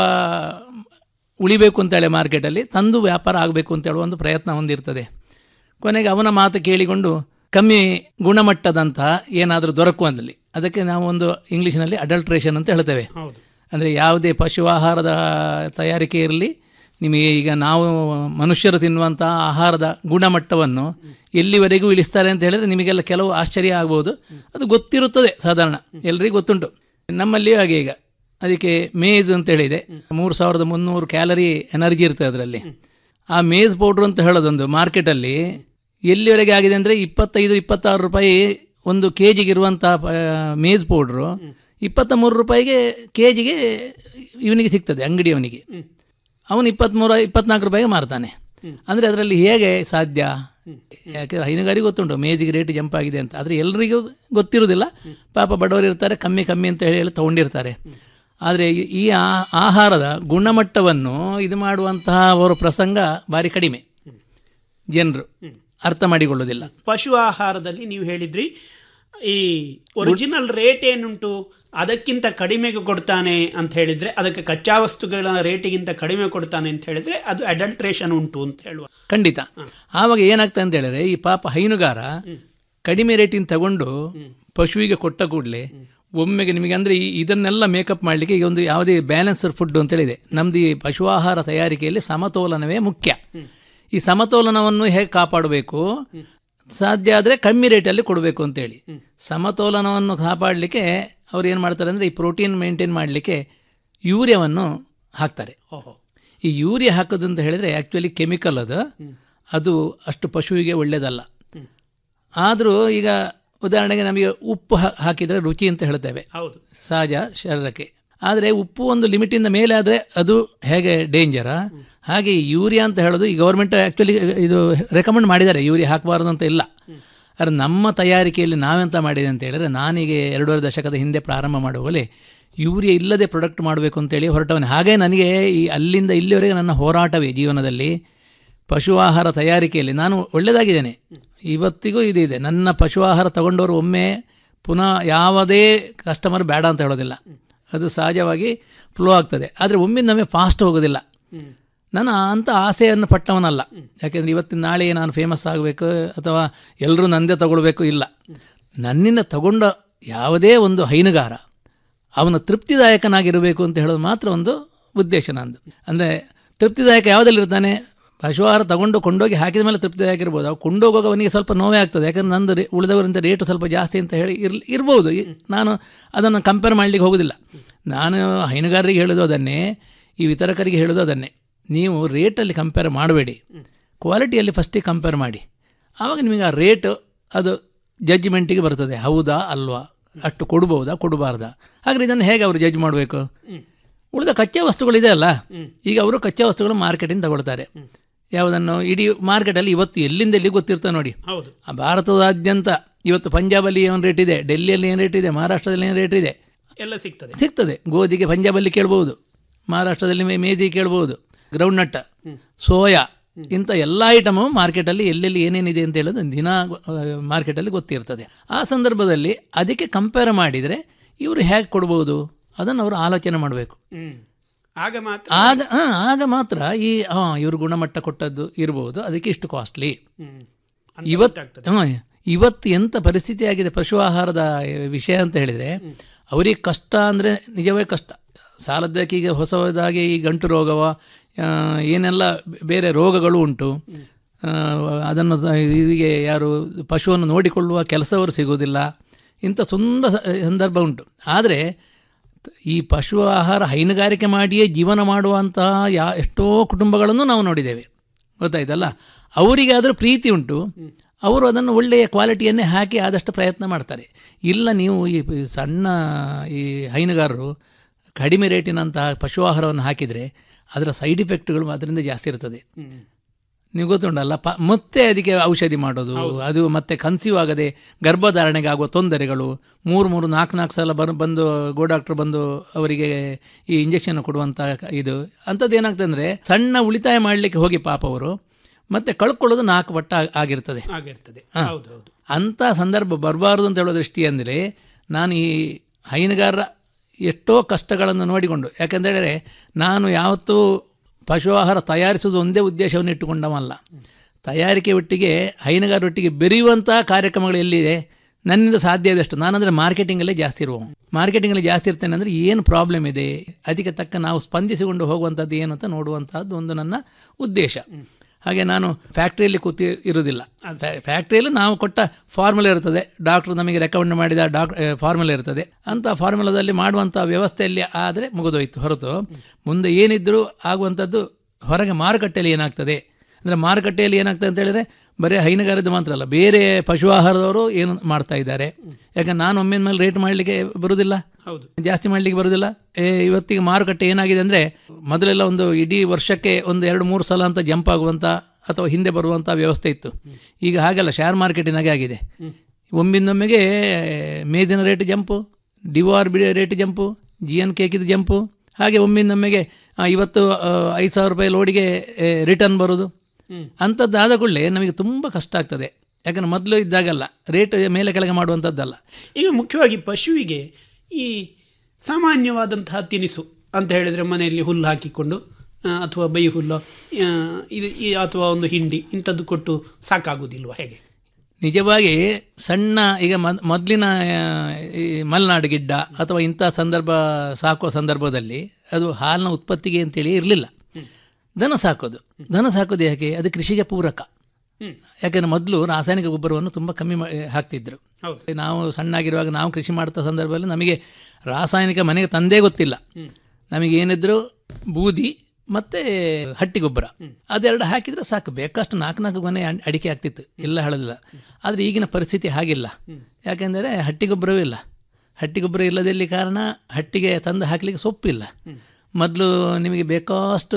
ಉಳಿಬೇಕು ಅಂತೇಳಿ ಮಾರ್ಕೆಟಲ್ಲಿ ತಂದು ವ್ಯಾಪಾರ ಆಗಬೇಕು ಅಂತ ಹೇಳುವ ಒಂದು ಪ್ರಯತ್ನ ಹೊಂದಿರ್ತದೆ ಕೊನೆಗೆ ಅವನ ಮಾತು ಕೇಳಿಕೊಂಡು ಕಮ್ಮಿ ಗುಣಮಟ್ಟದಂತಹ ಏನಾದರೂ ದೊರಕುವಂದಲ್ಲಿ ಅದಕ್ಕೆ ನಾವು ಒಂದು ಇಂಗ್ಲೀಷ್ನಲ್ಲಿ ಅಡಲ್ಟ್ರೇಷನ್ ಅಂತ ಹೇಳ್ತೇವೆ ಅಂದರೆ ಯಾವುದೇ ಪಶು ಆಹಾರದ ತಯಾರಿಕೆ ಇರಲಿ ನಿಮಗೆ ಈಗ ನಾವು ಮನುಷ್ಯರು ತಿನ್ನುವಂಥ ಆಹಾರದ ಗುಣಮಟ್ಟವನ್ನು ಎಲ್ಲಿವರೆಗೂ ಇಳಿಸ್ತಾರೆ ಅಂತ ಹೇಳಿದ್ರೆ ನಿಮಗೆಲ್ಲ ಕೆಲವು ಆಶ್ಚರ್ಯ ಆಗ್ಬೋದು ಅದು ಗೊತ್ತಿರುತ್ತದೆ ಸಾಧಾರಣ ಎಲ್ರಿಗೂ ಗೊತ್ತುಂಟು ನಮ್ಮಲ್ಲಿಯೂ ಹಾಗೆ ಈಗ ಅದಕ್ಕೆ ಮೇಜ್ ಅಂತ ಹೇಳಿದೆ ಮೂರು ಸಾವಿರದ ಮುನ್ನೂರು ಕ್ಯಾಲರಿ ಎನರ್ಜಿ ಇರ್ತದೆ ಅದರಲ್ಲಿ ಆ ಮೇಜ್ ಪೌಡ್ರ್ ಅಂತ ಹೇಳೋದೊಂದು ಮಾರ್ಕೆಟಲ್ಲಿ ಎಲ್ಲಿವರೆಗೆ ಆಗಿದೆ ಅಂದರೆ ಇಪ್ಪತ್ತೈದು ಇಪ್ಪತ್ತಾರು ರೂಪಾಯಿ ಒಂದು ಕೆ ಜಿಗೆ ಇರುವಂಥ ಮೇಜ್ ಪೌಡ್ರು ಇಪ್ಪತ್ತ ಮೂರು ರೂಪಾಯಿಗೆ ಕೆ ಜಿಗೆ ಇವನಿಗೆ ಸಿಗ್ತದೆ ಅಂಗಡಿಯವನಿಗೆ ಅವನು ಇಪ್ಪತ್ತ್ಮೂರು ಇಪ್ಪತ್ನಾಲ್ಕು ರೂಪಾಯಿಗೆ ಮಾರ್ತಾನೆ ಅಂದರೆ ಅದರಲ್ಲಿ ಹೇಗೆ ಸಾಧ್ಯ ಯಾಕೆಂದರೆ ಹೈನುಗಾರಿಕೆ ಗೊತ್ತುಂಟು ಮೇಜಿಗೆ ರೇಟ್ ಜಂಪ್ ಆಗಿದೆ ಅಂತ ಆದರೆ ಎಲ್ರಿಗೂ ಗೊತ್ತಿರೋದಿಲ್ಲ ಪಾಪ ಬಡವರು ಇರ್ತಾರೆ ಕಮ್ಮಿ ಕಮ್ಮಿ ಅಂತ ಹೇಳಿ ತೊಗೊಂಡಿರ್ತಾರೆ ಆದರೆ ಈ- ಈ ಆ- ಆಹಾರದ ಗುಣಮಟ್ಟವನ್ನು ಇದು ಮಾಡುವಂತಹ ಅವರ ಪ್ರಸಂಗ ಭಾರಿ ಕಡಿಮೆ ಜನರು ಅರ್ಥ ಮಾಡಿಕೊಳ್ಳೋದಿಲ್ಲ ಪಶು ಆಹಾರದಲ್ಲಿ ನೀವು ಹೇಳಿದ್ರಿ ಈ ಒರಿಜಿನಲ್ ರೇಟ್ ಏನುಂಟು ಅದಕ್ಕಿಂತ ಕಡಿಮೆಗೆ ಕೊಡ್ತಾನೆ ಅಂತ ಹೇಳಿದ್ರೆ ಅದಕ್ಕೆ ಕಚ್ಚಾ ವಸ್ತುಗಳ ರೇಟಿಗಿಂತ ಕಡಿಮೆ ಕೊಡ್ತಾನೆ ಅಂತ ಹೇಳಿದ್ರೆ ಅದು ಅಡಲ್ಟ್ರೇಷನ್ ಉಂಟು ಅಂತ ಹೇಳುವ ಖಂಡಿತ ಆವಾಗ ಏನಾಗ್ತದೆ ಅಂತ ಹೇಳಿದ್ರೆ ಈ ಪಾಪ ಹೈನುಗಾರ ಕಡಿಮೆ ರೇಟಿನ ತಗೊಂಡು ಪಶುವಿಗೆ ಕೊಟ್ಟ ಕೂಡಲೇ ಒಮ್ಮೆಗೆ ನಿಮಗೆ ಅಂದರೆ ಈ ಇದನ್ನೆಲ್ಲ ಮೇಕಪ್ ಮಾಡಲಿಕ್ಕೆ ಈಗ ಒಂದು ಯಾವುದೇ ಬ್ಯಾಲೆನ್ಸ್ಡ್ ಫುಡ್ ಅಂತೇಳಿದೆ ನಮ್ಮದು ಈ ಪಶು ಆಹಾರ ತಯಾರಿಕೆಯಲ್ಲಿ ಸಮತೋಲನವೇ ಮುಖ್ಯ ಈ ಸಮತೋಲನವನ್ನು ಹೇಗೆ ಕಾಪಾಡಬೇಕು ಸಾಧ್ಯ ಆದರೆ ಕಮ್ಮಿ ರೇಟಲ್ಲಿ ಕೊಡಬೇಕು ಅಂತೇಳಿ ಸಮತೋಲನವನ್ನು ಕಾಪಾಡಲಿಕ್ಕೆ ಅವ್ರು ಏನು ಮಾಡ್ತಾರೆ ಅಂದರೆ ಈ ಪ್ರೋಟೀನ್ ಮೇಂಟೈನ್ ಮಾಡಲಿಕ್ಕೆ ಯೂರಿಯಾವನ್ನು ಹಾಕ್ತಾರೆ ಈ ಯೂರಿಯಾ ಹಾಕೋದು ಅಂತ ಹೇಳಿದರೆ ಆ್ಯಕ್ಚುಲಿ ಕೆಮಿಕಲ್ ಅದು ಅದು ಅಷ್ಟು ಪಶುವಿಗೆ ಒಳ್ಳೆಯದಲ್ಲ ಆದರೂ ಈಗ ಉದಾಹರಣೆಗೆ ನಮಗೆ ಉಪ್ಪು ಹಾ- ಹಾಕಿದರೆ ರುಚಿ ಅಂತ ಹೇಳ್ತೇವೆ ಹೌದು ಸಹಜ ಶರೀರಕ್ಕೆ ಆದರೆ ಉಪ್ಪು ಒಂದು ಲಿಮಿಟಿಂದ ಮೇಲೆ ಆದರೆ ಅದು ಹೇಗೆ ಡೇಂಜರ ಹಾಗೆ ಈ ಯೂರಿಯಾ ಅಂತ ಹೇಳೋದು ಈ ಗೌರ್ಮೆಂಟ್ ಆ್ಯಕ್ಚುಲಿ ಇದು ರೆಕಮೆಂಡ್ ಮಾಡಿದ್ದಾರೆ ಯೂರಿಯಾ ಹಾಕಬಾರ್ದು ಅಂತ ಇಲ್ಲ ಆದರೆ ನಮ್ಮ ತಯಾರಿಕೆಯಲ್ಲಿ ನಾವೆಂತ ಮಾಡಿದೆ ಅಂತ ಹೇಳಿದ್ರೆ ನಾನೀಗ ಎರಡೂವರೆ ದಶಕದ ಹಿಂದೆ ಪ್ರಾರಂಭ ಮಾಡುವಾಗಲೇ ಯೂರಿಯಾ ಇಲ್ಲದೆ ಪ್ರಾಡಕ್ಟ್ ಮಾಡಬೇಕು ಅಂತೇಳಿ ಹೊರಟವನೇ ಹಾಗೆ ನನಗೆ ಈ ಅಲ್ಲಿಂದ ಇಲ್ಲಿವರೆಗೆ ನನ್ನ ಹೋರಾಟವೇ ಜೀವನದಲ್ಲಿ ಪಶು ಆಹಾರ ತಯಾರಿಕೆಯಲ್ಲಿ ನಾನು ಒಳ್ಳೆಯದಾಗಿದ್ದೇನೆ ಇವತ್ತಿಗೂ ಇದು ಇದೆ ನನ್ನ ಪಶು ಆಹಾರ ತಗೊಂಡವರು ಒಮ್ಮೆ ಪುನಃ ಯಾವುದೇ ಕಸ್ಟಮರ್ ಬೇಡ ಅಂತ ಹೇಳೋದಿಲ್ಲ ಅದು ಸಹಜವಾಗಿ ಫ್ಲೋ ಆಗ್ತದೆ ಆದರೆ ಒಮ್ಮೆ ನಮಗೆ ಫಾಸ್ಟ್ ಹೋಗೋದಿಲ್ಲ ನಾನು ಅಂಥ ಆಸೆಯನ್ನು ಪಟ್ಟವನಲ್ಲ ಯಾಕೆಂದರೆ ಇವತ್ತಿನ ನಾಳೆ ನಾನು ಫೇಮಸ್ ಆಗಬೇಕು ಅಥವಾ ಎಲ್ಲರೂ ನಂದೇ ತಗೊಳ್ಬೇಕು ಇಲ್ಲ ನನ್ನಿಂದ ತಗೊಂಡ ಯಾವುದೇ ಒಂದು ಹೈನುಗಾರ ಅವನು ತೃಪ್ತಿದಾಯಕನಾಗಿರಬೇಕು ಅಂತ ಹೇಳೋದು ಮಾತ್ರ ಒಂದು ಉದ್ದೇಶ ನಂದು ಅಂದರೆ ತೃಪ್ತಿದಾಯಕ ಯಾವುದಲ್ಲಿರ್ತಾನೆ ಪಶು ಆಹಾರ ತಗೊಂಡು ಕೊಂಡೋಗಿ ಹಾಕಿದ ಮೇಲೆ ತೃಪ್ತಿದಾಯಕ ಇರ್ಬೋದು ಅವು ಕೊಂಡೋಗುವಾಗ ಅವನಿಗೆ ಸ್ವಲ್ಪ ನೋವೇ ಆಗ್ತದೆ ಯಾಕಂದ್ರೆ ನಂದು ರೇ ಉಳಿದವರಿಂದ ರೇಟು ಸ್ವಲ್ಪ ಜಾಸ್ತಿ ಅಂತ ಹೇಳಿ ಇರ್ ಇರ್ಬೋದು ಈ- ನಾನು ಅದನ್ನು ಕಂಪೇರ್ ಮಾಡಲಿಕ್ಕೆ ಹೋಗೋದಿಲ್ಲ ನಾನು ಹೈನುಗಾರರಿಗೆ ಹೇಳೋದು ಅದನ್ನೇ ಈ ವಿತರಕರಿಗೆ ಹೇಳೋದು ಅದನ್ನೇ ನೀವು ರೇಟಲ್ಲಿ ಕಂಪೇರ್ ಮಾಡಬೇಡಿ ಕ್ವಾಲಿಟಿಯಲ್ಲಿ ಫಸ್ಟಿಗೆ ಕಂಪೇರ್ ಮಾಡಿ ಆವಾಗ ನಿಮಗೆ ಆ ರೇಟ್ ಅದು ಜಡ್ಜ್ಮೆಂಟಿಗೆ ಬರ್ತದೆ ಹೌದಾ ಅಲ್ವಾ ಅಷ್ಟು ಕೊಡ್ಬೋದಾ ಕೊಡಬಾರ್ದಾ ಹಾಗಾದ್ರೆ ಇದನ್ನು ಹೇಗೆ ಅವರು ಜಡ್ಜ್ ಮಾಡಬೇಕು ಉಳಿದ ಕಚ್ಚಾ ವಸ್ತುಗಳಿದೆ ಅಲ್ಲ ಈಗ ಅವರು ಕಚ್ಚಾ ವಸ್ತುಗಳು ಮಾರ್ಕೆಟಿಂದ ತಗೊಳ್ತಾರೆ ಯಾವುದನ್ನು ಇಡೀ ಮಾರ್ಕೆಟಲ್ಲಿ ಇವತ್ತು ಎಲ್ಲಿಂದ ಎಲ್ಲಿ ಗೊತ್ತಿರ್ತದೆ ನೋಡಿ ಹೌದು ಆ ಭಾರತದಾದ್ಯಂತ ಇವತ್ತು ಪಂಜಾಬಲ್ಲಿ ಏನು ರೇಟ್ ಇದೆ ಡೆಲ್ಲಿಯಲ್ಲಿ ಏನು ರೇಟ್ ಇದೆ ಮಹಾರಾಷ್ಟ್ರದಲ್ಲಿ ಏನು ರೇಟ್ ಇದೆ ಎಲ್ಲ ಸಿಗ್ತದೆ ಸಿಗ್ತದೆ ಗೋಧಿಗೆ ಪಂಜಾಬಲ್ಲಿ ಕೇಳ್ಬೋದು ಮಹಾರಾಷ್ಟ್ರದಲ್ಲಿ ಮೇ- ಮೇಜಿ ಕೇಳ್ಬೋದು ಗ್ರೌಂಡ್ ನಟ್ ಸೋಯಾ ಇಂಥ ಎಲ್ಲ ಐಟಮು ಮಾರ್ಕೆಟಲ್ಲಿ ಎಲ್ಲೆಲ್ಲಿ ಏನೇನಿದೆ ಅಂತ ಹೇಳೋದು ದಿನ ಮಾರ್ಕೆಟಲ್ಲಿ ಗೊತ್ತಿರ್ತದೆ ಆ ಸಂದರ್ಭದಲ್ಲಿ ಅದಕ್ಕೆ ಕಂಪೇರ್ ಮಾಡಿದರೆ ಇವರು ಹೇಗೆ ಕೊಡ್ಬೋದು ಅದನ್ನು ಅವರು ಆಲೋಚನೆ ಮಾಡಬೇಕು ಹ್ಮ್ ಆಗ ಮಾತ್ರ ಆಗ ಆ, ಆಗ ಮಾತ್ರ ಈ ಹಾಂ ಇವರು ಗುಣಮಟ್ಟ ಕೊಟ್ಟದ್ದು ಇರ್ಬೋದು ಅದಕ್ಕೆ ಇಷ್ಟು ಕಾಸ್ಟ್ಲಿ ಹ್ಮ್ ಇವತ್ತು ಹಾಂ ಇವತ್ತು ಎಂಥ ಪರಿಸ್ಥಿತಿ ಆಗಿದೆ ಪಶು ಆಹಾರದ ವಿಷಯ ಅಂತ ಹೇಳಿದರೆ ಅವರಿಗೆ ಕಷ್ಟ ಅಂದರೆ ನಿಜವೇ ಕಷ್ಟ ಸಾಲದ್ದಕ್ಕೆ ಈಗ ಹೊಸದಾಗಿ ಈ ಗಂಟು ರೋಗವ ಆ, ಏನೆಲ್ಲ ಬೇರೆ ರೋಗಗಳು ಉಂಟು ಆ, ಅದನ್ನು ತ- ಹೀಗೆ ಯಾರು ಪಶುವನ್ನು ನೋಡಿಕೊಳ್ಳುವ ಕೆಲಸವರು ಸಿಗುವುದಿಲ್ಲ ಇಂಥ ತುಂಬ ಸ- ಸಂದರ್ಭ ಉಂಟು ಆದರೆ ಈ ಪಶು ಆಹಾರ ಹೈನುಗಾರಿಕೆ ಮಾಡಿಯೇ ಜೀವನ ಮಾಡುವಂತಹ ಯಾ ಎಷ್ಟೋ ಕುಟುಂಬಗಳನ್ನು ನಾವು ನೋಡಿದ್ದೇವೆ ಗೊತ್ತಾಯ್ತಲ್ಲ ಅವರಿಗೆ ಅದರ ಪ್ರೀತಿ ಉಂಟು ಅವರು ಅದನ್ನು ಒಳ್ಳೆಯ ಕ್ವಾಲಿಟಿಯನ್ನೇ ಹಾಕಿ ಆದಷ್ಟು ಪ್ರಯತ್ನ ಮಾಡ್ತಾರೆ ಇಲ್ಲ ನೀವು ಈ ಪ- ಸಣ್ಣ ಈ ಹೈನುಗಾರರು ಕಡಿಮೆ ರೇಟಿನಂತಹ ಪಶು ಆಹಾರವನ್ನು ಹಾಕಿದರೆ ಅದರ ಸೈಡ್ ಇಫೆಕ್ಟ್ಗಳು ಅದರಿಂದ ಜಾಸ್ತಿ ಇರ್ತದೆ ನೀವು ಗೊತ್ತುಂಟಲ್ಲ ಪ ಮತ್ತೆ ಅದಕ್ಕೆ ಔಷಧಿ ಮಾಡೋದು ಅದು ಮತ್ತೆ ಕನ್ಸೀವ್ ಆಗದೆ ಗರ್ಭಧಾರಣೆಗೆ ಆಗುವ ತೊಂದರೆಗಳು ಮೂರು ಮೂರು ನಾಲ್ಕು ನಾಲ್ಕು ಸಲ ಬರ್ ಬಂದು ಗೋ ಡಾಕ್ಟರ್ ಬಂದು ಅವರಿಗೆ ಈ ಇಂಜೆಕ್ಷನ್ ಕೊಡುವಂಥ ಇದು ಅಂಥದ್ದು ಏನಾಗ್ತದೆ ಅಂದರೆ ಸಣ್ಣ ಉಳಿತಾಯ ಮಾಡಲಿಕ್ಕೆ ಹೋಗಿ ಪಾಪ ಅವರು ಮತ್ತೆ ಕಳ್ಕೊಳ್ಳೋದು ನಾಲ್ಕು ಪಟ್ಟ ಆಗ್- ಆಗಿರ್ತದೆ ಆಗಿರ್ತದೆ ಹಾ. ಹೌದು ಹೌದು ಅಂಥ ಸಂದರ್ಭ ಬರಬಾರ್ದು ಅಂತ ಹೇಳೋ ದೃಷ್ಟಿ ಅಂದರೆ ನಾನು ಈ ಹೈನುಗಾರರ ಎಷ್ಟೋ ಕಷ್ಟಗಳನ್ನು ನೋಡಿಕೊಂಡು ಯಾಕೆಂದರೆ ನಾನು ಯಾವತ್ತೂ ಪಶು ಆಹಾರ ತಯಾರಿಸೋದು ಒಂದೇ ಉದ್ದೇಶವನ್ನು ಇಟ್ಟುಕೊಂಡವಲ್ಲ ತಯಾರಿಕೆ ಒಟ್ಟಿಗೆ ಹೈನುಗಾರ ಒಟ್ಟಿಗೆ ಬೆರೆಯುವಂಥ ಕಾರ್ಯಕ್ರಮಗಳು ಎಲ್ಲಿದೆ ನನ್ನಿಂದ ಸಾಧ್ಯ ಆದಷ್ಟು ನಾನಂದರೆ ಮಾರ್ಕೆಟಿಂಗಲ್ಲೇ ಜಾಸ್ತಿ ಇರುವ ಮಾರ್ಕೆಟಿಂಗಲ್ಲಿ ಜಾಸ್ತಿ ಇರ್ತೇನೆ ಅಂದರೆ ಏನು ಪ್ರಾಬ್ಲಮ್ ಇದೆ ಅದಕ್ಕೆ ತಕ್ಕ ನಾವು ಸ್ಪಂದಿಸಿಕೊಂಡು ಹೋಗುವಂಥದ್ದು ಏನು ಅಂತ ನೋಡುವಂಥದ್ದು ಒಂದು ನನ್ನ ಉದ್ದೇಶ ಹಾಗೆ ನಾನು ಫ್ಯಾಕ್ಟ್ರಿಯಲ್ಲಿ ಕೂತಿ ಇರುವುದಿಲ್ಲ ಫ್ಯಾಕ್ಟ್ರಿಯಲ್ಲಿ ನಾವು ಕೊಟ್ಟ ಫಾರ್ಮುಲಾ ಇರ್ತದೆ ಡಾಕ್ಟ್ರು ನಮಗೆ ರೆಕಮೆಂಡ್ ಮಾಡಿದ ಡಾಕ್ ಫಾರ್ಮುಲಾ ಇರ್ತದೆ ಅಂಥ ಫಾರ್ಮುಲಾದಲ್ಲಿ ಮಾಡುವಂಥ ವ್ಯವಸ್ಥೆಯಲ್ಲಿ ಆದರೆ ಮುಗಿದೋಯ್ತು ಹೊರತು ಮುಂದೆ ಏನಿದ್ರೂ ಆಗುವಂಥದ್ದು ಹೊರಗೆ ಮಾರುಕಟ್ಟೆಯಲ್ಲಿ ಏನಾಗ್ತದೆ ಅಂದರೆ ಮಾರುಕಟ್ಟೆಯಲ್ಲಿ ಏನಾಗ್ತದೆ ಅಂತ ಹೇಳಿದರೆ ಬರೀ ಹೈನುಗಾರದ್ದು ಮಾತ್ರ ಅಲ್ಲ ಬೇರೆ ಪಶು ಆಹಾರದವರು ಏನು ಮಾಡ್ತಾ ಇದ್ದಾರೆ ಯಾಕಂದ್ರೆ ನಾನು ಒಮ್ಮಿನ ಮೇಲೆ ರೇಟ್ ಮಾಡಲಿಕ್ಕೆ ಬರುವುದಿಲ್ಲ ಹೌದು ಜಾಸ್ತಿ ಮಾಡಲಿಕ್ಕೆ ಬರುವುದಿಲ್ಲ ಏ, ಇವತ್ತಿಗೆ ಮಾರುಕಟ್ಟೆ ಏನಾಗಿದೆ ಅಂದರೆ ಮೊದಲೆಲ್ಲ ಒಂದು ಇಡೀ ವರ್ಷಕ್ಕೆ ಒಂದು ಎರಡು ಮೂರು ಸಲ ಅಂತ ಜಂಪ್ ಆಗುವಂಥ ಅಥವಾ ಹಿಂದೆ ಬರುವಂಥ ವ್ಯವಸ್ಥೆ ಇತ್ತು ಈಗ ಹಾಗೆಲ್ಲ ಶೇರ್ ಮಾರ್ಕೆಟಿನಾಗೆ ಆಗಿದೆ ಒಮ್ಮಿಂದೊಮ್ಮೆಗೆ ಮೇಜಿನ ರೇಟ್ ಜಂಪು ಡಿವಾರ್ B rate jump G N ಕೇಕಿದ ಜಂಪು ಹಾಗೆ ಒಮ್ಮಿಂದೊಮ್ಮೆಗೆ ಆ, ಇವತ್ತು ಆ, ಐದು ಸಾವಿರ ರೂಪಾಯಿ ಲೋಡಿಗೆ ರಿಟರ್ನ್ ಬರೋದು ಅಂಥದ್ದು ಆದ ಕೂಡಲೇ ನಮಗೆ ತುಂಬ ಕಷ್ಟ ಆಗ್ತದೆ ಯಾಕಂದ್ರೆ ಮೊದಲು ಇದ್ದಾಗಲ್ಲ ರೇಟ್ ಮೇಲೆ ಕೆಳಗೆ ಮಾಡುವಂಥದ್ದಲ್ಲ ಈಗ ಮುಖ್ಯವಾಗಿ ಪಶುವಿಗೆ ಈ ಸಾಮಾನ್ಯವಾದಂತಹ ತಿನಿಸು ಅಂತ ಹೇಳಿದರೆ ಮನೆಯಲ್ಲಿ ಹುಲ್ಲು ಹಾಕಿಕೊಂಡು ಆ, ಅಥವಾ ಬೈ ಹುಲ್ಲು ಆ, ಇದು ಈ ಅಥವಾ ಒಂದು ಹಿಂಡಿ ಇಂಥದ್ದು ಕೊಟ್ಟು ಸಾಕಾಗುವುದಿಲ್ವ ಹೇಗೆ ನಿಜವಾಗಿ ಸಣ್ಣ ಈಗ ಮೊದ್- ಮೊದಲಿನ ಆ, ಈ ಮಲೆನಾಡು ಗಿಡ್ಡ ಅಥವಾ ಇಂಥ ಸಂದರ್ಭ ಸಾಕುವ ಸಂದರ್ಭದಲ್ಲಿ ಅದು ಹಾಲಿನ ಉತ್ಪತ್ತಿಗೆ ಅಂತೇಳಿ ಇರಲಿಲ್ಲ ದನ ಸಾಕೋದು ದನ ಸಾಕೋದು ಯಾಕೆ ಅದು ಕೃಷಿಗೆ ಪೂರಕ ಹ್ಮ್. ಯಾಕಂದರೆ ಮೊದಲು ರಾಸಾಯನಿಕ ಗೊಬ್ಬರವನ್ನು ತುಂಬ ಕಮ್ಮಿ ಮಾ- ಹಾಕ್ತಿದ್ರು ಹೌದು. ನಾವು ಸಣ್ಣಾಗಿರುವಾಗ ನಾವು ಕೃಷಿ ಮಾಡ್ತಾ ಸಂದರ್ಭದಲ್ಲಿ ನಮಗೆ ರಾಸಾಯನಿಕ ಮನೆಗೆ ತಂದೇ ಗೊತ್ತಿಲ್ಲ ನಮಗೇನಿದ್ರು ಬೂದಿ ಮತ್ತು ಹಟ್ಟಿ ಗೊಬ್ಬರ ಅದೆರಡು ಹಾಕಿದರೆ ಸಾಕು ಬೇಕಷ್ಟು ನಾಲ್ಕು ನಾಲ್ಕು ಮನೆ ಅಡ್- ಅಡಿಕೆ ಆಗ್ತಿತ್ತು ಇಲ್ಲ ಹೇಳೋದಿಲ್ಲ ಆದರೆ ಈಗಿನ ಪರಿಸ್ಥಿತಿ ಹಾಗಿಲ್ಲ ಯಾಕೆಂದರೆ ಹಟ್ಟಿ ಗೊಬ್ಬರವೂ ಇಲ್ಲ ಹಟ್ಟಿ ಗೊಬ್ಬರ ಇಲ್ಲದಲ್ಲಿ ಕಾರಣ ಹಟ್ಟಿಗೆ ತಂದು ಹಾಕಲಿಕ್ಕೆ ಸೊಪ್ಪಿಲ್ಲ ಮೊದಲು ನಿಮಗೆ ಬೇಕಾಷ್ಟು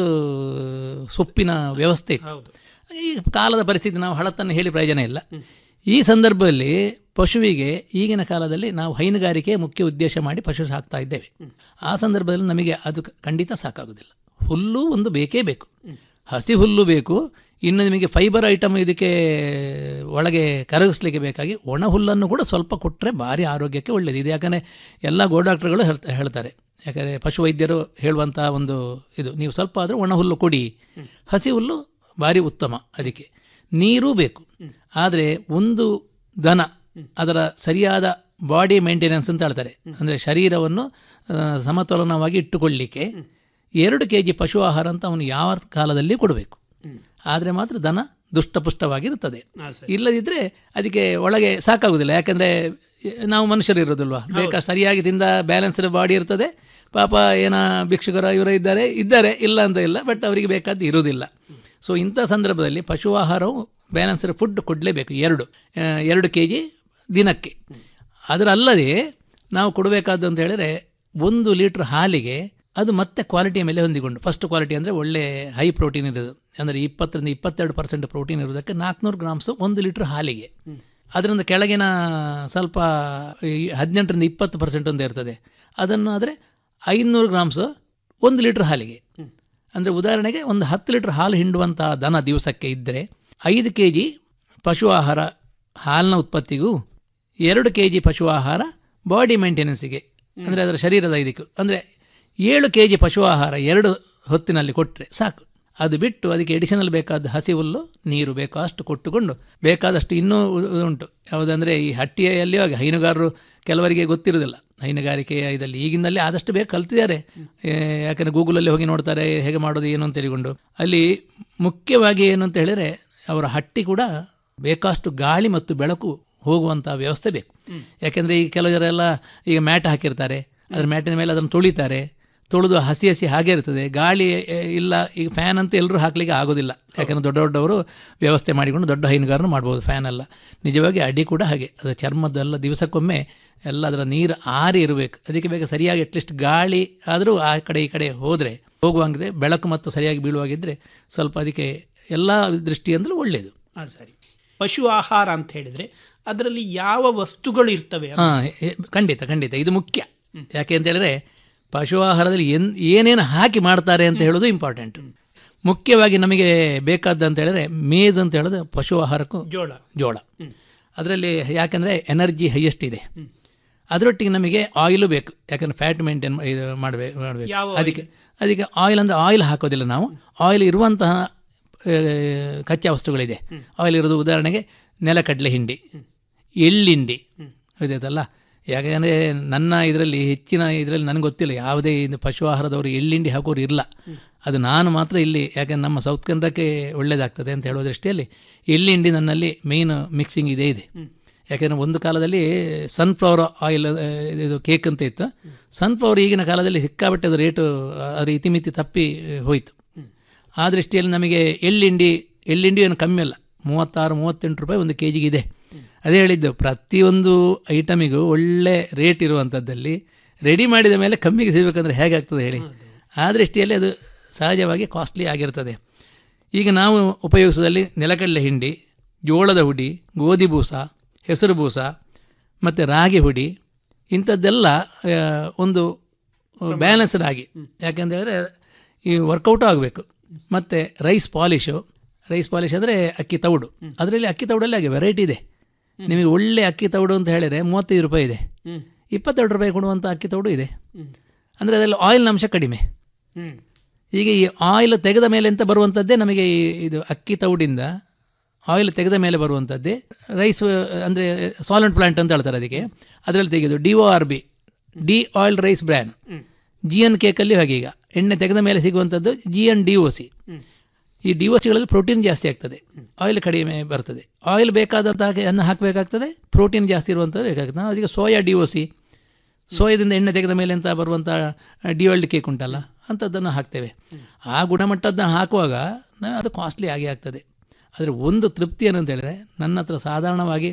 ಸೊಪ್ಪಿನ ವ್ಯವಸ್ಥೆ ಇತ್ತು ಈ ಕಾಲದ ಪರಿಸ್ಥಿತಿ ನಾವು ಹಳತನ್ನು ಹೇಳಿ ಪ್ರಯೋಜನ ಇಲ್ಲ ಈ ಸಂದರ್ಭದಲ್ಲಿ ಪಶುವಿಗೆ ಈಗಿನ ಕಾಲದಲ್ಲಿ ನಾವು ಹೈನುಗಾರಿಕೆ ಮುಖ್ಯ ಉದ್ದೇಶ ಮಾಡಿ ಪಶು ಸಾಕ್ತಾ ಇದ್ದೇವೆ ಆ ಸಂದರ್ಭದಲ್ಲಿ ನಮಗೆ ಅದು ಕ- ಖಂಡಿತ ಸಾಕಾಗೋದಿಲ್ಲ ಹುಲ್ಲು ಒಂದು ಬೇಕೇ ಬೇಕು ಹಸಿ ಹುಲ್ಲು ಬೇಕು ಇನ್ನು ನಿಮಗೆ ಫೈಬರ್ ಐಟಮ್ ಇದಕ್ಕೆ ಒಳಗೆ ಕರಗಿಸ್ಲಿಕ್ಕೆ ಬೇಕಾಗಿ ಒಣ ಹುಲ್ಲನ್ನು ಕೂಡ ಸ್ವಲ್ಪ ಕೊಟ್ಟರೆ ಭಾರಿ ಆರೋಗ್ಯಕ್ಕೆ ಒಳ್ಳೆಯದು ಇದು ಯಾಕಂದರೆ ಎಲ್ಲ ಗೋ ಡಾಕ್ಟರ್ಗಳು ಹೇಳ್ತಾ ಹೇಳ್ತಾರೆ ಯಾಕಂದರೆ ಪಶುವೈದ್ಯರು ಹೇಳುವಂಥ ಒಂದು ಇದು ನೀವು ಸ್ವಲ್ಪ ಆದರೂ ಒಣ ಹುಲ್ಲು ಕೊಡಿ ಹಸಿ ಹುಲ್ಲು ಭಾರಿ ಉತ್ತಮ ಅದಕ್ಕೆ ನೀರೂ ಬೇಕು ಆದರೆ ಒಂದು ದನ ಅದರ ಸರಿಯಾದ ಬಾಡಿ ಮೇಂಟೆನೆನ್ಸ್ ಅಂತ ಹೇಳ್ತಾರೆ ಅಂದರೆ ಶರೀರವನ್ನು ಆ, ಸಮತೋಲನವಾಗಿ ಇಟ್ಟುಕೊಳ್ಳಿಕ್ಕೆ ಎರಡು ಕೆ ಜಿ ಪಶು ಆಹಾರ ಅಂತ ಅವನು ಯಾವ ಕಾಲದಲ್ಲಿ ಕೊಡಬೇಕು ಆದರೆ ಮಾತ್ರ ದನ ದುಷ್ಟಪುಷ್ಟವಾಗಿರುತ್ತದೆ ಇಲ್ಲದಿದ್ದರೆ ಅದಕ್ಕೆ ಒಳಗೆ ಸಾಕಾಗುವುದಿಲ್ಲ ಯಾಕಂದರೆ ನಾವು ಮನುಷ್ಯರು ಇರೋದಿಲ್ವಾ ಬೇಕಾ ಸರಿಯಾಗಿ ತಿಂದ ಬ್ಯಾಲೆನ್ಸ್ಡ್ ಬಾಡಿ ಇರ್ತದೆ ಪಾಪ ಏನ ಭಿಕ್ಷುಕರ ಇವರು ಇದ್ದಾರೆ ಇದ್ದಾರೆ ಇಲ್ಲ ಅಂತ ಇಲ್ಲ ಬಟ್ ಅವರಿಗೆ ಬೇಕಾದ್ದು ಇರುವುದಿಲ್ಲ ಸೊ ಇಂಥ ಸಂದರ್ಭದಲ್ಲಿ ಪಶು ಆಹಾರವು ಬ್ಯಾಲೆನ್ಸ್ಡ್ ಫುಡ್ ಕೊಡಲೇಬೇಕು ಎರಡು ಆ, ಎರಡು ಕೆ ಜಿ ದಿನಕ್ಕೆ ಅದರಲ್ಲದೆ ನಾವು ಕೊಡಬೇಕಾದ್ದು ಅಂತ ಹೇಳಿದರೆ ಒಂದು ಲೀಟ್ರ್ ಹಾಲಿಗೆ ಅದು ಮತ್ತೆ ಕ್ವಾಲಿಟಿಯ ಮೇಲೆ ಹೊಂದಿಕೊಂಡು ಫಸ್ಟ್ ಕ್ವಾಲಿಟಿ ಅಂದರೆ ಒಳ್ಳೆ ಹೈ ಪ್ರೋಟೀನ್ ಇರೋದು ಅಂದರೆ ಇಪ್ಪತ್ತರಿಂದ ಇಪ್ಪತ್ತೆರಡು ಪರ್ಸೆಂಟ್ ಪ್ರೋಟೀನ್ ಇರೋದಕ್ಕೆ ನಾಲ್ಕುನೂರು ಗ್ರಾಮ್ಸು ಒಂದು ಲೀಟ್ರ್ ಹಾಲಿಗೆ ಅದರಿಂದ ಕೆಳಗಿನ ಸ್ವಲ್ಪ ಈ ಹದಿನೆಂಟರಿಂದ ಇಪ್ಪತ್ತು ಪರ್ಸೆಂಟ್ ಒಂದು ಇರ್ತದೆ ಅದನ್ನು ಆದರೆ ಐನೂರು ಗ್ರಾಮ್ಸು ಒಂದು ಲೀಟ್ರ್ ಹಾಲಿಗೆ ಅಂದರೆ ಉದಾಹರಣೆಗೆ ಒಂದು ಹತ್ತು ಲೀಟ್ರ್ ಹಾಲು ಹಿಂಡುವಂಥ ದನ ದಿವಸಕ್ಕೆ ಇದ್ದರೆ ಐದು ಕೆ ಜಿ ಪಶು ಆಹಾರ ಹಾಲಿನ ಉತ್ಪತ್ತಿಗೂ ಎರಡು ಕೆ ಜಿ ಪಶು ಆಹಾರ ಬಾಡಿ ಮೇಂಟೆನೆನ್ಸಿಗೆ ಅಂದರೆ ಅದರ ಶರೀರದ ಇದಕ್ಕೂ ಅಂದರೆ ಏಳು ಕೆ ಜಿ ಪಶು ಆಹಾರ ಎರಡು ಹೊತ್ತಿನಲ್ಲಿ ಕೊಟ್ಟರೆ ಸಾಕು ಅದು ಬಿಟ್ಟು ಅದಕ್ಕೆ ಎಡಿಷನಲ್ ಬೇಕಾದ ಹಸಿ ಹುಲ್ಲು ನೀರು ಬೇಕೋ ಅಷ್ಟು ಕೊಟ್ಟುಕೊಂಡು ಬೇಕಾದಷ್ಟು ಇನ್ನೂ ಉ- ಉಂಟು ಯಾವುದಂದರೆ ಈ ಹಟ್ಟಿಯಲ್ಲಿಯೂ ಹಾಗೆ ಹೈನುಗಾರರು ಕೆಲವರಿಗೆ ಗೊತ್ತಿರೋದಿಲ್ಲ ಹೈನುಗಾರಿಕೆಯ ಇದರಲ್ಲಿ ಈಗಿನಲ್ಲಿ ಆದಷ್ಟು ಬೇಗ ಕಲ್ತಿದ್ದಾರೆ ಏ, ಯಾಕಂದರೆ ಗೂಗಲಲ್ಲಿ ಹೋಗಿ ನೋಡ್ತಾರೆ ಹೇಗೆ ಮಾಡೋದು ಏನು ಅಂತ ಹೇಳಿಕೊಂಡು ಅಲ್ಲಿ ಮುಖ್ಯವಾಗಿ ಏನು ಅಂತ ಹೇಳಿದರೆ ಅವರ ಹಟ್ಟಿ ಕೂಡ ಬೇಕಷ್ಟು ಗಾಳಿ ಮತ್ತು ಬೆಳಕು ಹೋಗುವಂಥ ವ್ಯವಸ್ಥೆ ಬೇಕು ಯಾಕೆಂದರೆ ಈಗ ಕೆಲವು ಜನ ಎಲ್ಲ ಈಗ ಮ್ಯಾಟ್ ಹಾಕಿರ್ತಾರೆ ಅದರ ಮ್ಯಾಟಿನ ಮೇಲೆ ಅದನ್ನು ತೊಳಿತಾರೆ ತೊಳೆದು ಹಸಿ ಹಸಿ ಹಾಗೆ ಇರ್ತದೆ ಗಾಳಿ ಎ, ಇಲ್ಲ ಈಗ ಫ್ಯಾನ್ ಅಂತ ಎಲ್ಲರೂ ಹಾಕಲಿಕ್ಕೆ ಆಗೋದಿಲ್ಲ ಯಾಕಂದರೆ ದೊಡ್ಡ ದೊಡ್ಡವರು ವ್ಯವಸ್ಥೆ ಮಾಡಿಕೊಂಡು ದೊಡ್ಡ ಹೈನುಗಾರನು ಮಾಡ್ಬೋದು ಫ್ಯಾನ್ ಎಲ್ಲ ನಿಜವಾಗಿ ಅಡಿ ಕೂಡ ಹಾಗೆ ಅದು ಚರ್ಮದ್ದೆಲ್ಲ ದಿವಸಕ್ಕೊಮ್ಮೆ ಎಲ್ಲ ಅದರ ನೀರು ಆರಿ ಇರಬೇಕು ಅದಕ್ಕೆ ಬೇಕಾ ಸರಿಯಾಗಿ ಅಟ್ಲೀಸ್ಟ್ ಗಾಳಿ ಆದರೂ ಆ ಕಡೆ ಈ ಕಡೆ ಹೋದರೆ ಹೋಗುವಂಗಿದೆ ಬೆಳಕು ಮತ್ತು ಸರಿಯಾಗಿ ಬೀಳುವಾಗಿದ್ದರೆ ಸ್ವಲ್ಪ ಅದಕ್ಕೆ ಎಲ್ಲ ದೃಷ್ಟಿಯಿಂದಲೂ ಒಳ್ಳೆಯದು ಹಾಂ ಸರಿ ಪಶು ಆಹಾರ ಅಂತ ಹೇಳಿದರೆ ಅದರಲ್ಲಿ ಯಾವ ವಸ್ತುಗಳು ಇರ್ತವೆ ಅಂತ? ಹಾಂ ಖಂಡಿತ ಖಂಡಿತ ಇದು ಮುಖ್ಯ ಯಾಕೆ ಅಂತ ಹೇಳಿದ್ರೆ ಪಶು ಆಹಾರದಲ್ಲಿ ಎನ್ ಏನೇನು ಹಾಕಿ ಮಾಡ್ತಾರೆ ಅಂತ ಹೇಳೋದು ಇಂಪಾರ್ಟೆಂಟ್ ಮುಖ್ಯವಾಗಿ ನಮಗೆ ಬೇಕಾದಂತ ಹೇಳಿದ್ರೆ ಮೇಜ್ ಅಂತ ಹೇಳೋದು ಪಶು ಆಹಾರಕ್ಕೂ ಜೋಳ ಜೋಳ ಅದರಲ್ಲಿ ಯಾಕೆಂದರೆ ಎನರ್ಜಿ ಹೈಯೆಸ್ಟ್ ಇದೆ ಅದರೊಟ್ಟಿಗೆ ನಮಗೆ ಆಯಿಲು ಬೇಕು ಯಾಕಂದರೆ ಫ್ಯಾಟ್ ಮೇಂಟೈನ್ ಇದು ಮಾಡಬೇಕು ಮಾಡಬೇಕು ಯಾವ oil? ಅದಕ್ಕೆ ಅದಕ್ಕೆ ಆಯಿಲ್ ಅಂದರೆ ಆಯಿಲ್ ಹಾಕೋದಿಲ್ಲ ನಾವು ಆಯಿಲ್ ಇರುವಂತಹ ಆ, ಕಚ್ಚಾ ವಸ್ತುಗಳಿದೆ ಆಯಿಲ್ ಇರೋದು ಉದಾಹರಣೆಗೆ ನೆಲಕಡಲೆ ಹಿಂಡಿ ಎಳ್ಳಿಂಡಿ ಗೊತ್ತಾಯ್ತಲ್ಲ ಯಾಕೆಂದರೆ ನನ್ನ ಇದರಲ್ಲಿ ಹೆಚ್ಚಿನ ಇದರಲ್ಲಿ ನನಗೆ ಗೊತ್ತಿಲ್ಲ ಯಾವುದೇ ಇದು ಪಶು ಆಹಾರದವರು ಎಳ್ಳಿಂಡಿ ಹಾಕೋರು ಇಲ್ಲ ಅದು ನಾನು ಮಾತ್ರ ಇಲ್ಲಿ ಯಾಕೆಂದ್ರೆ ನಮ್ಮ ಸೌತ್ ಕನ್ನಡಕ್ಕೆ ಒಳ್ಳೆಯದಾಗ್ತದೆ ಅಂತ ಹೇಳೋ ದೃಷ್ಟಿಯಲ್ಲಿ ಎಳ್ಳಿಂಡಿ ನನ್ನಲ್ಲಿ ಮೇಯ್ನ್ ಮಿಕ್ಸಿಂಗ್ ಇದೇ ಇದೆ ಯಾಕೆಂದರೆ ಒಂದು ಕಾಲದಲ್ಲಿ ಸನ್ಫ್ಲವರ್ ಆಯಿಲ್ ಆ, ಇದು ಕೇಕ್ ಅಂತ ಇತ್ತು ಸನ್ಫ್ಲವರ್ ಈಗಿನ ಕಾಲದಲ್ಲಿ ಸಿಕ್ಕಾಬಟ್ಟೆ ಅದು ರೇಟು ಅದರ ಇತಿಮಿತಿ ತಪ್ಪಿ ಆ, ಹೋಯಿತು ಆ ದೃಷ್ಟಿಯಲ್ಲಿ ನಮಗೆ ಎಳ್ಳಿಂಡಿ ಎಳ್ಳಿಂಡಿ ಏನು ಕಮ್ಮಿ ಅಲ್ಲ ಮೂವತ್ತಾರು ಮೂವತ್ತೆಂಟು ರೂಪಾಯಿ ಒಂದು ಕೆ ಜಿಗಿದೆ ಅದೇ ಹೇಳಿದ್ದು ಪ್ರತಿಯೊಂದು ಐಟಮಿಗೂ ಒಳ್ಳೆ ರೇಟ್ ಇರುವಂಥದ್ದಲ್ಲಿ ರೆಡಿ ಮಾಡಿದ ಮೇಲೆ ಕಮ್ಮಿಗೆ ಸಿಗಬೇಕಂದ್ರೆ ಹೇಗಾಗ್ತದೆ ಹೇಳಿ ಆ ದೃಷ್ಟಿಯಲ್ಲಿ ಅದು ಸಹಜವಾಗಿ ಕಾಸ್ಟ್ಲಿ ಆಗಿರ್ತದೆ ಈಗ ನಾವು ಉಪಯೋಗಿಸೋದಲ್ಲಿ ನೆಲಕಡಲೆ ಹಿಂಡಿ ಜೋಳದ ಹುಡಿ ಗೋಧಿ ಬೂಸ ಹೆಸರು ಬೂಸ ಮತ್ತು ರಾಗಿ ಹುಡಿ ಇಂಥದ್ದೆಲ್ಲ ಆ, ಒಂದು ಬ್ಯಾಲೆನ್ಸ್ಡ್ ಆಗಿ ಯಾಕೆಂತ ಹೇಳಿದ್ರೆ ಈ ವರ್ಕೌಟು ಆಗಬೇಕು ಮತ್ತು ರೈಸ್ ಪಾಲಿಶು ರೈಸ್ ಪಾಲಿಶ್ ಅಂದರೆ ಅಕ್ಕಿ ತೌಡು ಅದರಲ್ಲಿ ಅಕ್ಕಿ ತೌಡಲ್ಲಿ ಹಾಗೆ ವೆರೈಟಿ ಇದೆ ನಿಮಗೆ ಒಳ್ಳೆ ಅಕ್ಕಿ ತೌಡು ಅಂತ ಹೇಳಿದರೆ ಮೂವತ್ತೈದು ರೂಪಾಯಿ ಇದೆ ಇಪ್ಪತ್ತೆರಡು ರೂಪಾಯಿ ಕೊಡುವಂಥ ಅಕ್ಕಿ ತೌಡು ಇದೆ ಅಂದರೆ ಅದರಲ್ಲಿ ಆಯಿಲ್ನ ಅಂಶ ಕಡಿಮೆ ಹ್ಮ್. ಈಗ ಈ ಆಯಿಲ್ ತೆಗೆದ ಮೇಲೆ ಅಂತ ಬರುವಂಥದ್ದೇ ನಮಗೆ ಈ ಇದು ಅಕ್ಕಿ ತೌಡಿಂದ ಆಯಿಲ್ ತೆಗೆದ ಮೇಲೆ ಬರುವಂಥದ್ದೇ ರೈಸ್ ಅಂದರೆ ಸಾಲೆಂಟ್ ಪ್ಲಾಂಟ್ ಅಂತ ಹೇಳ್ತಾರೆ ಅದಕ್ಕೆ ಅದರಲ್ಲಿ ತೆಗೆದು D O R B D oil rice bran G N ಕೇಕಲ್ಲಿ ಹಾಗೆ ಈಗ ಎಣ್ಣೆ ತೆಗೆದ ಮೇಲೆ ಸಿಗುವಂಥದ್ದು G N D O C ಈ ಡಿ ಒ ಸಿಗಳಲ್ಲಿ ಪ್ರೋಟೀನ್ ಜಾಸ್ತಿ ಆಗ್ತದೆ ಆಯಿಲ್ ಕಡಿಮೆ ಬರ್ತದೆ ಆಯಿಲ್ ಬೇಕಾದಂತಹ ಅನ್ನ ಹಾಕಬೇಕಾಗ್ತದೆ ಪ್ರೋಟೀನ್ ಜಾಸ್ತಿ ಇರುವಂಥದ್ದು ಬೇಕಾಗ್ತದೆ ನಾವು ಅದಕ್ಕೆ ಸೋಯಾ ಡಿ ಒ ಸಿ ಸೋಯಾದಿಂದ ಎಣ್ಣೆ ತೆಗೆದ ಮೇಲೆ ಅಂತ ಬರುವಂಥ ಡಿವಲ್ಡ್ ಕೇಕ್ ಉಂಟಲ್ಲ ಅಂಥದ್ದನ್ನು ಹಾಕ್ತೇವೆ ಆ ಗುಣಮಟ್ಟದ್ದನ್ನು ಹಾಕುವಾಗ ನಾವು ಅದು ಕಾಸ್ಟ್ಲಿ ಆಗೇ ಆಗ್ತದೆ ಆದರೆ ಒಂದು ತೃಪ್ತಿ ಏನು ಅಂತ ಹೇಳಿದ್ರೆ ನನ್ನ ಹತ್ರ ಸಾಧಾರಣವಾಗಿ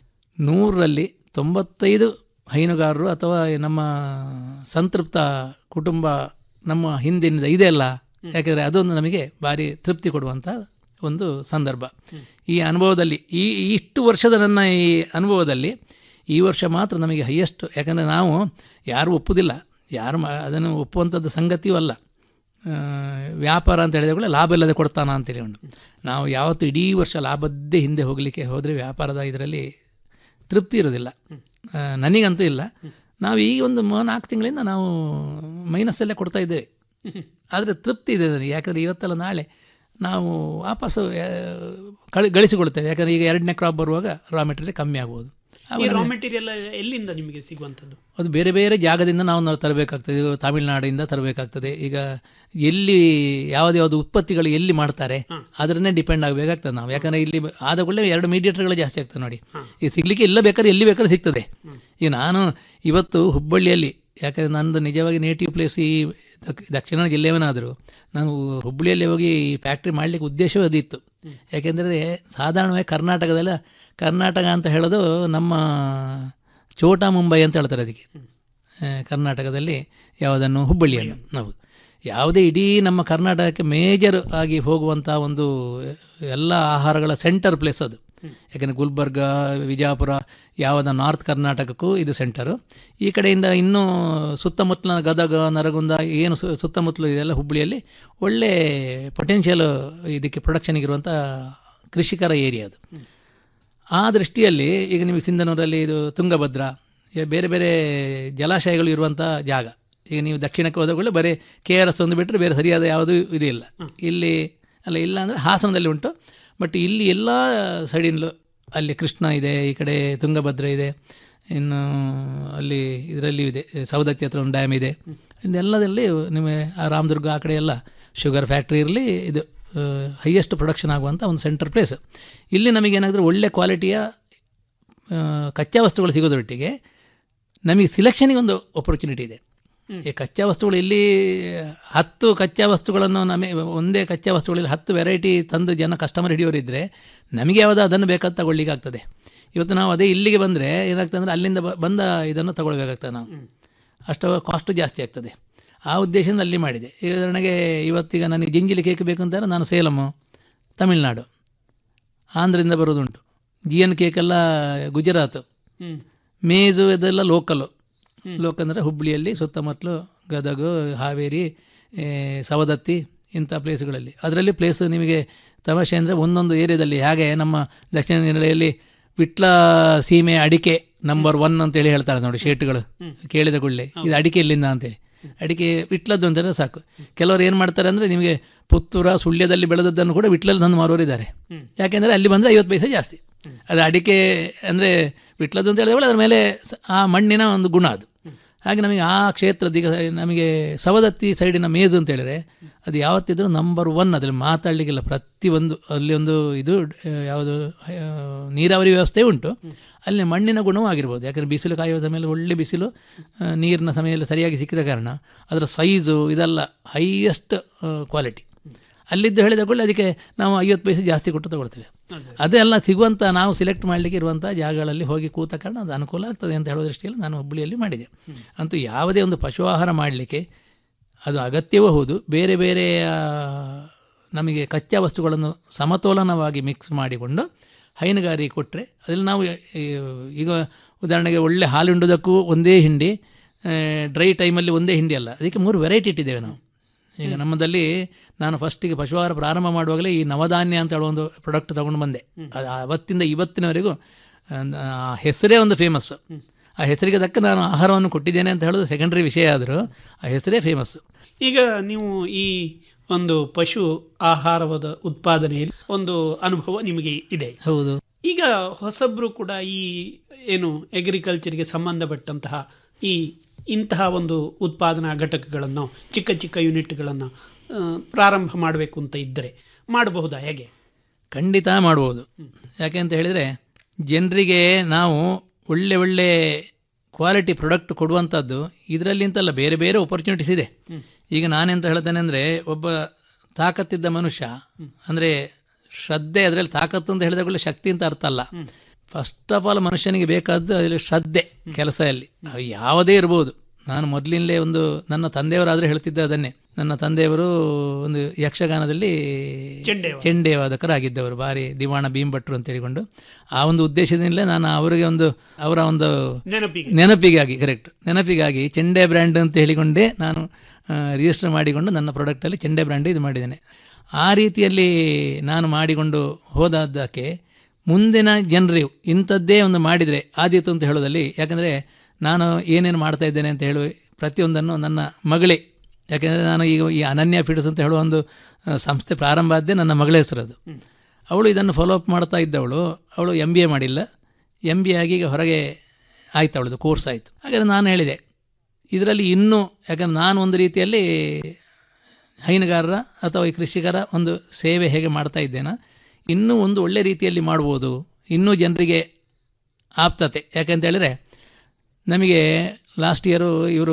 ನೂರರಲ್ಲಿ ತೊಂಬತ್ತೈದು ಹೈನುಗಾರರು ಅಥವಾ ನಮ್ಮ ಸಂತೃಪ್ತ ಕುಟುಂಬ ನಮ್ಮ ಹಿಂದಿನಿಂದ ಇದೆಯಲ್ಲ ಯಾಕೆಂದರೆ ಅದೊಂದು ನಮಗೆ ಭಾರಿ ತೃಪ್ತಿ ಕೊಡುವಂಥ ಒಂದು ಸಂದರ್ಭ ಈ ಅನುಭವದಲ್ಲಿ ಈ ಇಷ್ಟು ವರ್ಷದ ನನ್ನ ಈ ಅನುಭವದಲ್ಲಿ ಈ ವರ್ಷ ಮಾತ್ರ ನಮಗೆ ಹೈಯೆಸ್ಟ್ ಯಾಕಂದರೆ ನಾವು ಯಾರು ಒಪ್ಪುವುದಿಲ್ಲ ಯಾರು ಮಾ ಅದನ್ನು ಒಪ್ಪುವಂಥದ್ದು ಸಂಗತಿಯೂ ಅಲ್ಲ ಆ, ವ್ಯಾಪಾರ ಅಂತ ಹೇಳಿದ ಕೂಡ ಲಾಭ ಇಲ್ಲದೆ ಕೊಡ್ತಾನ ಅಂತ ಹೇಳಿಕೊಂಡು ನಾವು ಯಾವತ್ತು ಇಡೀ ವರ್ಷ ಲಾಭದ್ದೇ ಹಿಂದೆ ಹೋಗಲಿಕ್ಕೆ ಹೋದರೆ ವ್ಯಾಪಾರದ ಇದರಲ್ಲಿ ತೃಪ್ತಿ ಇರೋದಿಲ್ಲ ಆ, ನನಗಂತೂ ಇಲ್ಲ ನಾವು ಈ ಒಂದು ಮ- ನಾಲ್ಕು ತಿಂಗಳಿಂದ ನಾವು ಮೈನಸ್ಸಲ್ಲೇ ಕೊಡ್ತಾ ಇದ್ದೇವೆ ಆದರೆ ತೃಪ್ತಿ ಇದೆ ನನಗೆ ಯಾಕಂದರೆ ಇವತ್ತಲ್ಲ ನಾಳೆ ನಾವು ವಾಪಸ್ಸು ಆ, ಕಳಿ ಗಳಿಸಿಕೊಳ್ತೇವೆ ಯಾಕಂದರೆ ಈಗ ಎರಡನೇ ಕ್ರಾಪ್ ಬರುವಾಗ ರಾ ಮೆಟೀರಿಯಲ್ ಕಮ್ಮಿ ಆಗ್ಬೋದು ಈ ರಾ ಮೆಟೀರಿಯಲ್ ಎಲ್ಲಿಂದ ನಿಮಗೆ ಸಿಗುವಂಥದ್ದು ಅದು ಬೇರೆ ಬೇರೆ ಜಾಗದಿಂದ ನಾವು ನಾವು ತರಬೇಕಾಗ್ತದೆ ಈಗ ತಮಿಳುನಾಡಿಂದ ತರಬೇಕಾಗ್ತದೆ ಈಗ ಎಲ್ಲಿ ಯಾವ್ದು ಯಾವ್ದು ಉತ್ಪತ್ತಿಗಳು ಎಲ್ಲಿ ಮಾಡ್ತಾರೆ ಅದರನ್ನೇ ಡಿಪೆಂಡ್ ಆಗಬೇಕಾಗ್ತದೆ ನಾವು ಯಾಕಂದರೆ ಇಲ್ಲಿ ಆದ ಕೂಡಲೇ ಎರಡು ಮೀಡಿಯೇಟರ್ಗಳು ಜಾಸ್ತಿ ಆಗ್ತದೆ ನೋಡಿ ಈಗ ಸಿಗ್ಲಿಕ್ಕೆ ಇಲ್ಲ ಬೇಕಾದ್ರೆ ಎಲ್ಲಿ ಬೇಕಾದ್ರೆ ಸಿಗ್ತದೆ ಈಗ ನಾನು ಇವತ್ತು ಹುಬ್ಬಳ್ಳಿಯಲ್ಲಿ ಯಾಕಂದರೆ ನಂದು ನಿಜವಾಗಿ ನೇಟಿವ್ ಪ್ಲೇಸ್ ಈ ದಕ್- ದಕ್ಷಿಣ ಜಿಲ್ಲೆಯವನಾದರೂ ನಾನು ಹುಬ್ಬಳ್ಳಿಯಲ್ಲಿ ಹೋಗಿ ಈ ಫ್ಯಾಕ್ಟ್ರಿ ಮಾಡಲಿಕ್ಕೆ ಉದ್ದೇಶವೇ ಅದಿತ್ತು ಯಾಕೆಂದರೆ ಸಾಧಾರಣವಾಗಿ ಕರ್ನಾಟಕದಲ್ಲ ಕರ್ನಾಟಕ ಅಂತ ಹೇಳೋದು ನಮ್ಮ ಚೋಟಾ ಮುಂಬೈ ಅಂತ ಹೇಳ್ತಾರೆ ಅದಕ್ಕೆ ಆ, ಕರ್ನಾಟಕದಲ್ಲಿ ಯಾವುದನ್ನು ಹುಬ್ಬಳ್ಳಿಯನ್ನು ನಾವು ಯಾವುದೇ ಇಡೀ ನಮ್ಮ ಕರ್ನಾಟಕಕ್ಕೆ ಮೇಜರ್ ಆಗಿ ಹೋಗುವಂಥ ಒಂದು ಎಲ್ಲ ಆಹಾರಗಳ ಸೆಂಟರ್ ಪ್ಲೇಸ್ ಅದು ಯಾಕೆಂದರೆ ಗುಲ್ಬರ್ಗ ವಿಜಯಪುರ ಯಾವದ ನಾರ್ತ್ ಕರ್ನಾಟಕಕ್ಕೂ ಇದು ಸೆಂಟರು ಈ ಕಡೆಯಿಂದ ಇನ್ನೂ ಸುತ್ತಮುತ್ತಲಿನ ಗದಗ ನರಗುಂದ ಏನು ಸು- ಸುತ್ತಮುತ್ತಲು ಇದೆಲ್ಲ ಹುಬ್ಬಳ್ಳಿಯಲ್ಲಿ ಒಳ್ಳೆ ಪೊಟೆನ್ಷಿಯಲ್ ಇದಕ್ಕೆ ಪ್ರೊಡಕ್ಷನ್ಗೆ ಇರುವಂಥ ಕೃಷಿಕರ ಏರಿಯಾ ಅದು ಆ ದೃಷ್ಟಿಯಲ್ಲಿ ಈಗ ನಿಮಗೆ ಸಿಂಧನೂರಲ್ಲಿ ಇದು ತುಂಗಭದ್ರಾ ಈಗ ಬೇರೆ ಬೇರೆ ಜಲಾಶಯಗಳು ಇರುವಂಥ ಜಾಗ ಈಗ ನೀವು ದಕ್ಷಿಣಕ್ಕೆ ಹೋದಗಳು ಬರೀ ಕೆ ಆರ್ ಎಸ್ ಒಂದು ಬಿಟ್ಟರೆ ಬೇರೆ ಸರಿಯಾದ ಯಾವುದೂ ಇದಿಲ್ಲ ಇಲ್ಲಿ ಅಲ್ಲ ಇಲ್ಲ ಅಂದರೆ ಹಾಸನದಲ್ಲಿ ಉಂಟು ಬಟ್ ಇಲ್ಲಿ ಎಲ್ಲ ಸೈಡಿನಲ್ಲೂ ಅಲ್ಲಿ ಕೃಷ್ಣ ಇದೆ ಈ ಕಡೆ ತುಂಗಭದ್ರಾ ಇದೆ ಇನ್ನು ಅಲ್ಲಿ ಇದರಲ್ಲಿ ಇದೆ ಸೌದತ್ತಿ ಹತ್ರ ಒಂದು ಡ್ಯಾಮ್ ಇದೆ ಇದೆಲ್ಲದಲ್ಲಿ ನಿಮಗೆ ಆ ರಾಮದುರ್ಗ ಆ ಕಡೆ ಎಲ್ಲ ಶುಗರ್ ಫ್ಯಾಕ್ಟ್ರಿ ಇರಲಿ ಇದು ಹೈಯೆಸ್ಟ್ ಪ್ರೊಡಕ್ಷನ್ ಆಗುವಂಥ ಒಂದು ಸೆಂಟರ್ ಪ್ಲೇಸ್ ಇಲ್ಲಿ ನಮಗೇನಾದರೂ ಒಳ್ಳೆ ಕ್ವಾಲಿಟಿಯ ಆ, ಕಚ್ಚಾ ವಸ್ತುಗಳು ಸಿಗೋದರೊಟ್ಟಿಗೆ ನಮಗೆ ಸಿಲೆಕ್ಷನಿಗೆ ಒಂದು ಅಪರ್ಚುನಿಟಿ ಇದೆ ಈ ಕಚ್ಚಾ ವಸ್ತುಗಳು ಇಲ್ಲಿ ಹತ್ತು ಕಚ್ಚಾ ವಸ್ತುಗಳನ್ನು ನಮಗೆ ಒಂದೇ ಕಚ್ಚಾ ವಸ್ತುಗಳಲ್ಲಿ ಹತ್ತು ವೆರೈಟಿ ತಂದು ಜನ ಕಸ್ಟಮರ್ ಹಿಡಿಯೋರಿದ್ದರೆ ನಮಗೆ ಯಾವುದೋ ಅದನ್ನು ಬೇಕಾದ ತಗೊಳ್ಳಿಕ್ಕೆ ಆಗ್ತದೆ ಇವತ್ತು ನಾವು ಅದೇ ಇಲ್ಲಿಗೆ ಬಂದರೆ ಏನಾಗ್ತದೆ ಅಂದರೆ ಅಲ್ಲಿಂದ ಬ- ಬಂದ ಇದನ್ನು ತಗೊಳ್ಬೇಕಾಗ್ತದೆ ನಾವು ಅಷ್ಟು ಕಾಸ್ಟು ಜಾಸ್ತಿ ಆಗ್ತದೆ ಆ ಉದ್ದೇಶದಿಂದ ಅಲ್ಲಿ ಮಾಡಿದೆ ಈಗ ಉದಾಹರಣೆಗೆ ಇವತ್ತೀಗ ನನಗೆ ಜಿಂಜಿಲಿ ಕೇಕ್ ಬೇಕು ಅಂತಾರೆ ನಾನು ಸೇಲಮು ತಮಿಳ್ನಾಡು ಆಂಧ್ರದಿಂದ ಬರೋದುಂಟು ಜಿ ಎನ್ ಕೇಕೆಲ್ಲ ಗುಜರಾತ್ ಹ್ಮ್. ಮೇಜು ಇದೆಲ್ಲ ಲೋಕಲ್ಲು ಲೋಕ ಅಂದರೆ ಹುಬ್ಬಳ್ಳಿಯಲ್ಲಿ ಸುತ್ತಮುತ್ತಲು ಗದಗ ಹಾವೇರಿ ಏ, ಸವದತ್ತಿ ಇಂಥ ಪ್ಲೇಸ್ಗಳಲ್ಲಿ ಅದರಲ್ಲಿ ಪ್ಲೇಸ್ ನಿಮಗೆ ತಮಾಷೆ ಅಂದರೆ ಒಂದೊಂದು ಏರಿಯಾದಲ್ಲಿ ಹಾಗೆ ನಮ್ಮ ದಕ್ಷಿಣ ಕನ್ನಡದಲ್ಲಿ ವಿಟ್ಲ ಸೀಮೆ ಅಡಿಕೆ ನಂಬರ್ ಒನ್ ಅಂತೇಳಿ ಹೇಳ್ತಾರೆ ನೋಡಿ ಶೇಟ್ಗಳು ಕೇಳಿದ ಕೂಡಲೇ ಇದು ಅಡಿಕೆ ಇಲ್ಲಿಂದ ಅಂತೇಳಿ ಅಡಿಕೆ ವಿಟ್ಲದ್ದು ಅಂತಂದರೆ ಸಾಕು ಕೆಲವರು ಏನು ಮಾಡ್ತಾರೆ ಅಂದರೆ ನಿಮಗೆ ಪುತ್ತೂರ ಸುಳ್ಯದಲ್ಲಿ ಬೆಳೆದದ್ದನ್ನು ಕೂಡ ವಿಟ್ಲಲ್ಲಿ ತಂದು ಮಾರೋರಿದ್ದಾರೆ ಯಾಕೆಂದರೆ ಅಲ್ಲಿ ಬಂದರೆ ಐವತ್ತು ಪೈಸೆ ಜಾಸ್ತಿ ಅದು ಅಡಿಕೆ ಅಂದರೆ ವಿಟ್ಲದ್ದು ಅಂತ ಹೇಳಿದ್ರೆ ಅದರ ಮೇಲೆ ಸ- ಆ ಮಣ್ಣಿನ ಒಂದು ಗುಣ ಅದು ಹಾಗೆ ನಮಗೆ ಆ ಕ್ಷೇತ್ರದ ಈಗ ನಮಗೆ ಸವದತ್ತಿ ಸೈಡಿನ ಮೇಜು ಅಂತ ಹೇಳಿದ್ರೆ ಅದು ಯಾವತ್ತಿದ್ರೂ ನಂಬರ್ ಒನ್ ಅದರಲ್ಲಿ ಮಾತಾಡಲಿಕ್ಕಿಲ್ಲ ಪ್ರತಿಯೊಂದು ಅಲ್ಲಿ ಒಂದು ಇದು ಆ, ಯಾವುದು ಆ, ನೀರಾವರಿ ವ್ಯವಸ್ಥೆ ಉಂಟು ಅಲ್ಲಿ ಮಣ್ಣಿನ ಗುಣವೂ ಆಗಿರ್ಬೋದು ಯಾಕಂದರೆ ಬಿಸಿಲು ಕಾಯುವ ಸಮಯದಲ್ಲಿ ಒಳ್ಳೆ ಬಿಸಿಲು ಆ, ನೀರಿನ ಸಮಯದಲ್ಲಿ ಸರಿಯಾಗಿ ಸಿಕ್ಕಿದ ಕಾರಣ ಅದರ ಸೈಜು ಇದೆಲ್ಲ ಹೈಯೆಸ್ಟ್ ಕ್ವಾಲಿಟಿ ಅಲ್ಲಿದ್ದು ಹೇಳಿದ ಕೂಡಲೇ ಅದಕ್ಕೆ ನಾವು ಐವತ್ತು ಪೈಸೆ ಜಾಸ್ತಿ ಕೊಟ್ಟು ತಗೊಳ್ತೇವೆ ಅದೆಲ್ಲ ಸಿಗುವಂಥ ನಾವು ಸಿಲೆಕ್ಟ್ ಮಾಡಲಿಕ್ಕೆ ಇರುವಂಥ ಜಾಗಗಳಲ್ಲಿ ಹೋಗಿ ಕೂತ ಕಾರಣ ಅದು ಅನುಕೂಲ ಆಗ್ತದೆ ಅಂತ ಹೇಳೋ ದೃಷ್ಟಿಯಲ್ಲಿ ನಾನು ಹುಬ್ಬಳ್ಳಿಯಲ್ಲಿ ಮಾಡಿದೆ ಅಂತೂ ಯಾವುದೇ ಒಂದು ಪಶು ಆಹಾರ ಮಾಡಲಿಕ್ಕೆ ಅದು ಅಗತ್ಯವೂ ಹೌದು ಬೇರೆ ಬೇರೆ ಆ, ನಮಗೆ ಕಚ್ಚಾ ವಸ್ತುಗಳನ್ನು ಸಮತೋಲನವಾಗಿ ಮಿಕ್ಸ್ ಮಾಡಿಕೊಂಡು ಹೈನುಗಾರಿಕೆ ಕೊಟ್ಟರೆ ಅದರಲ್ಲಿ ನಾವು ಈ, ಈಗ ಉದಾಹರಣೆಗೆ ಒಳ್ಳೆ ಹಾಲು ಹಿಂಡುವುದಕ್ಕೂ ಒಂದೇ ಹಿಂಡಿ ಡ್ರೈ ಟೈಮಲ್ಲಿ ಒಂದೇ ಹಿಂಡಿ ಅಲ್ಲ ಅದಕ್ಕೆ ಮೂರು ವೆರೈಟಿ ಇಟ್ಟಿದ್ದೇವೆ ನಾವು ಈಗ ನಮ್ಮದಲ್ಲಿ ನಾನು ಫಸ್ಟಿಗೆ ಪಶುಹಾರ ಪ್ರಾರಂಭ ಮಾಡುವಾಗಲೇ ಈ ನವಧಾನ್ಯ ಅಂತ ಹೇಳೋ ಒಂದು ಪ್ರಾಡಕ್ಟ್ ತಗೊಂಡು ಬಂದೆ ಅದು ಅವತ್ತಿಂದ ಇವತ್ತಿನವರೆಗೂ ಆ ಹೆಸರೇ ಒಂದು ಫೇಮಸ್ಸು ಆ ಹೆಸರಿಗೆ ತಕ್ಕ ನಾನು ಆಹಾರವನ್ನು ಕೊಟ್ಟಿದ್ದೇನೆ ಅಂತ ಹೇಳೋದು ಸೆಕೆಂಡ್ರಿ ವಿಷಯ ಆದರೂ ಆ ಹೆಸರೇ ಫೇಮಸ್ಸು ಈಗ ನೀವು ಈ ಒಂದು ಪಶು ಆಹಾರದ ಉತ್ಪಾದನೆಯಲ್ಲಿ ಒಂದು ಅನುಭವ ನಿಮಗೆ ಇದೆ ಹೌದು ಈಗ ಹೊಸಬ್ರು ಕೂಡ ಈ ಏನು ಅಗ್ರಿಕಲ್ಚರ್ಗೆ ಸಂಬಂಧಪಟ್ಟಂತಹ ಈ ಇಂತಹ ಒಂದು ಉತ್ಪಾದನಾ ಘಟಕಗಳನ್ನು ಚಿಕ್ಕ ಚಿಕ್ಕ ಯೂನಿಟ್ಗಳನ್ನು ಆ, ಪ್ರಾರಂಭ ಮಾಡಬೇಕು ಅಂತ ಇದ್ದರೆ ಮಾಡಬಹುದಾ ಹೇಗೆ ಖಂಡಿತ ಮಾಡ್ಬೋದು ಯಾಕೆ ಅಂತ ಹೇಳಿದರೆ ಜನರಿಗೆ ನಾವು ಒಳ್ಳೆ ಒಳ್ಳೆ ಕ್ವಾಲಿಟಿ ಪ್ರಾಡಕ್ಟ್ ಕೊಡುವಂಥದ್ದು ಇದರಲ್ಲಿ ಅಂತಲ್ಲ ಬೇರೆ ಬೇರೆ ಆಪರ್ಚುನಿಟೀಸ್ ಇದೆ ಈಗ ನಾನೆಂತ ಹೇಳ್ತೇನೆ ಅಂದರೆ ಒಬ್ಬ ತಾಕತ್ತಿದ್ದ ಮನುಷ್ಯ ಅಂದರೆ ಶ್ರದ್ಧೆ ಅದರಲ್ಲಿ ತಾಕತ್ತು ಅಂತ ಹೇಳಿದ ಕೂಡಲೇ ಶಕ್ತಿ ಅಂತ ಅರ್ಥ ಅಲ್ಲ ಫಸ್ಟ್ ಆಫ್ ಆಲ್ ಮನುಷ್ಯನಿಗೆ ಬೇಕಾದ್ದು ಅದರಲ್ಲಿ ಶ್ರದ್ಧೆ ಕೆಲಸದಲ್ಲಿ ಅದು ಯಾವುದೇ ಇರ್ಬೋದು ನಾನು ಮೊದಲಿನಲ್ಲೇ ಒಂದು ನನ್ನ ತಂದೆಯವರಾದರೆ ಹೇಳ್ತಿದ್ದೆ ಅದನ್ನೇ ನನ್ನ ತಂದೆಯವರು ಒಂದು ಯಕ್ಷಗಾನದಲ್ಲಿ ಚೆಂಡೆವಾದಕರಾಗಿದ್ದವರು ಭಾರಿ ದಿವಾಣ ಭೀಮ್ ಭಟ್ರು ಅಂತ ಹೇಳಿಕೊಂಡು ಆ ಒಂದು ಉದ್ದೇಶದಿಂದಲೇ ನಾನು ಅವರಿಗೆ ಒಂದು ಅವರ ಒಂದು ನೆನಪಿಗೆ ನೆನಪಿಗಾಗಿ ಕರೆಕ್ಟ್ ನೆನಪಿಗಾಗಿ ಚೆಂಡೆ ಬ್ರ್ಯಾಂಡ್ ಅಂತ ಹೇಳಿಕೊಂಡೇ ನಾನು ರಿಜಿಸ್ಟರ್ ಮಾಡಿಕೊಂಡು ನನ್ನ ಪ್ರಾಡಕ್ಟಲ್ಲಿ ಚೆಂಡೆ ಬ್ರ್ಯಾಂಡ್ ಇದು ಮಾಡಿದ್ದೇನೆ ಆ ರೀತಿಯಲ್ಲಿ ನಾನು ಮಾಡಿಕೊಂಡು ಹೋದದ್ದಕ್ಕೆ ಮುಂದಿನ ಜನರು ಇಂಥದ್ದೇ ಒಂದು ಮಾಡಿದರೆ ಆದೀತು ಅಂತ ಹೇಳೋದಲ್ಲಿ ಯಾಕಂದರೆ ನಾನು ಏನೇನು ಮಾಡ್ತಾ ಇದ್ದೇನೆ ಅಂತ ಹೇಳಿ ಪ್ರತಿಯೊಂದನ್ನು ನನ್ನ ಮಗಳೇ ಯಾಕೆಂದರೆ ನಾನು ಈಗ ಈ ಅನನ್ಯ ಫೀಡ್ಸ್ ಅಂತ ಹೇಳುವ ಒಂದು ಆ, ಸಂಸ್ಥೆ ಪ್ರಾರಂಭ ಆದ್ದೇ ನನ್ನ ಮಗಳ ಹೆಸರದು ಅವಳು ಇದನ್ನು ಫಾಲೋ ಅಪ್ ಮಾಡ್ತಾ ಇದ್ದವಳು ಅವಳು ಎಮ್ ಬಿ ಎ ಮಾಡಿಲ್ಲ ಎಮ್ ಬಿ ಎ ಆಗಿ ಈಗ ಹೊರಗೆ ಆಯ್ತು ಅವಳದು ಕೋರ್ಸ್ ಆಯಿತು ಹಾಗಾದರೆ ನಾನು ಹೇಳಿದೆ ಇದರಲ್ಲಿ ಇನ್ನೂ ಯಾಕಂದ್ರೆ ನಾನು ಒಂದು ರೀತಿಯಲ್ಲಿ ಹೈನುಗಾರರ ಅಥವಾ ಈ ಕೃಷಿಕರ ಒಂದು ಸೇವೆ ಹೇಗೆ ಮಾಡ್ತಾ ಇದ್ದೇನೋ ಇನ್ನೂ ಒಂದು ಒಳ್ಳೆ ರೀತಿಯಲ್ಲಿ ಮಾಡ್ಬೋದು ಇನ್ನೂ ಜನರಿಗೆ ಆಪ್ತತೆ ಯಾಕೆಂತ ಹೇಳಿದರೆ ನಮಗೆ ಲಾಸ್ಟ್ ಇಯರು ಇವರು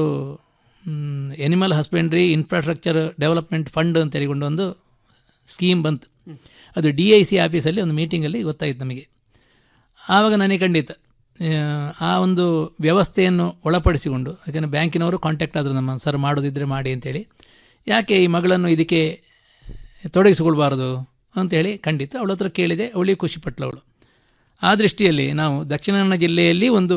animal husbandry infrastructure development fund ಅಂತ ಹೇಳಿಕೊಂಡು ಒಂದು ಸ್ಕೀಮ್ ಬಂತು ಅದು ಡಿ ಐ ಸಿ ಆಫೀಸಲ್ಲಿ ಒಂದು ಮೀಟಿಂಗಲ್ಲಿ ಗೊತ್ತಾಯಿತು ನಮಗೆ ಆವಾಗ ನನಗೆ ಖಂಡಿತ ಆ, ಆ ಒಂದು ವ್ಯವಸ್ಥೆಯನ್ನು ಒಳಪಡಿಸಿಕೊಂಡು ಯಾಕಂದರೆ ಬ್ಯಾಂಕಿನವರು ಕಾಂಟ್ಯಾಕ್ಟ್ ಆದರು ನಮ್ಮ ಸರ್ ಮಾಡೋದಿದ್ದರೆ ಮಾಡಿ ಅಂತೇಳಿ ಯಾಕೆ ಈ ಮಗಳನ್ನು ಇದಕ್ಕೆ ತೊಡಗಿಸಿಕೊಳ್ಬಾರ್ದು ಅಂತೇಳಿ ಖಂಡಿತ ಅವಳ ಹತ್ರ ಕೇಳಿದೆ ಅವಳಿಗೆ ಖುಷಿಪಟ್ಲು ಅವಳು ಆ ದೃಷ್ಟಿಯಲ್ಲಿ ನಾವು ದಕ್ಷಿಣ ಕನ್ನಡ ಜಿಲ್ಲೆಯಲ್ಲಿ ಒಂದು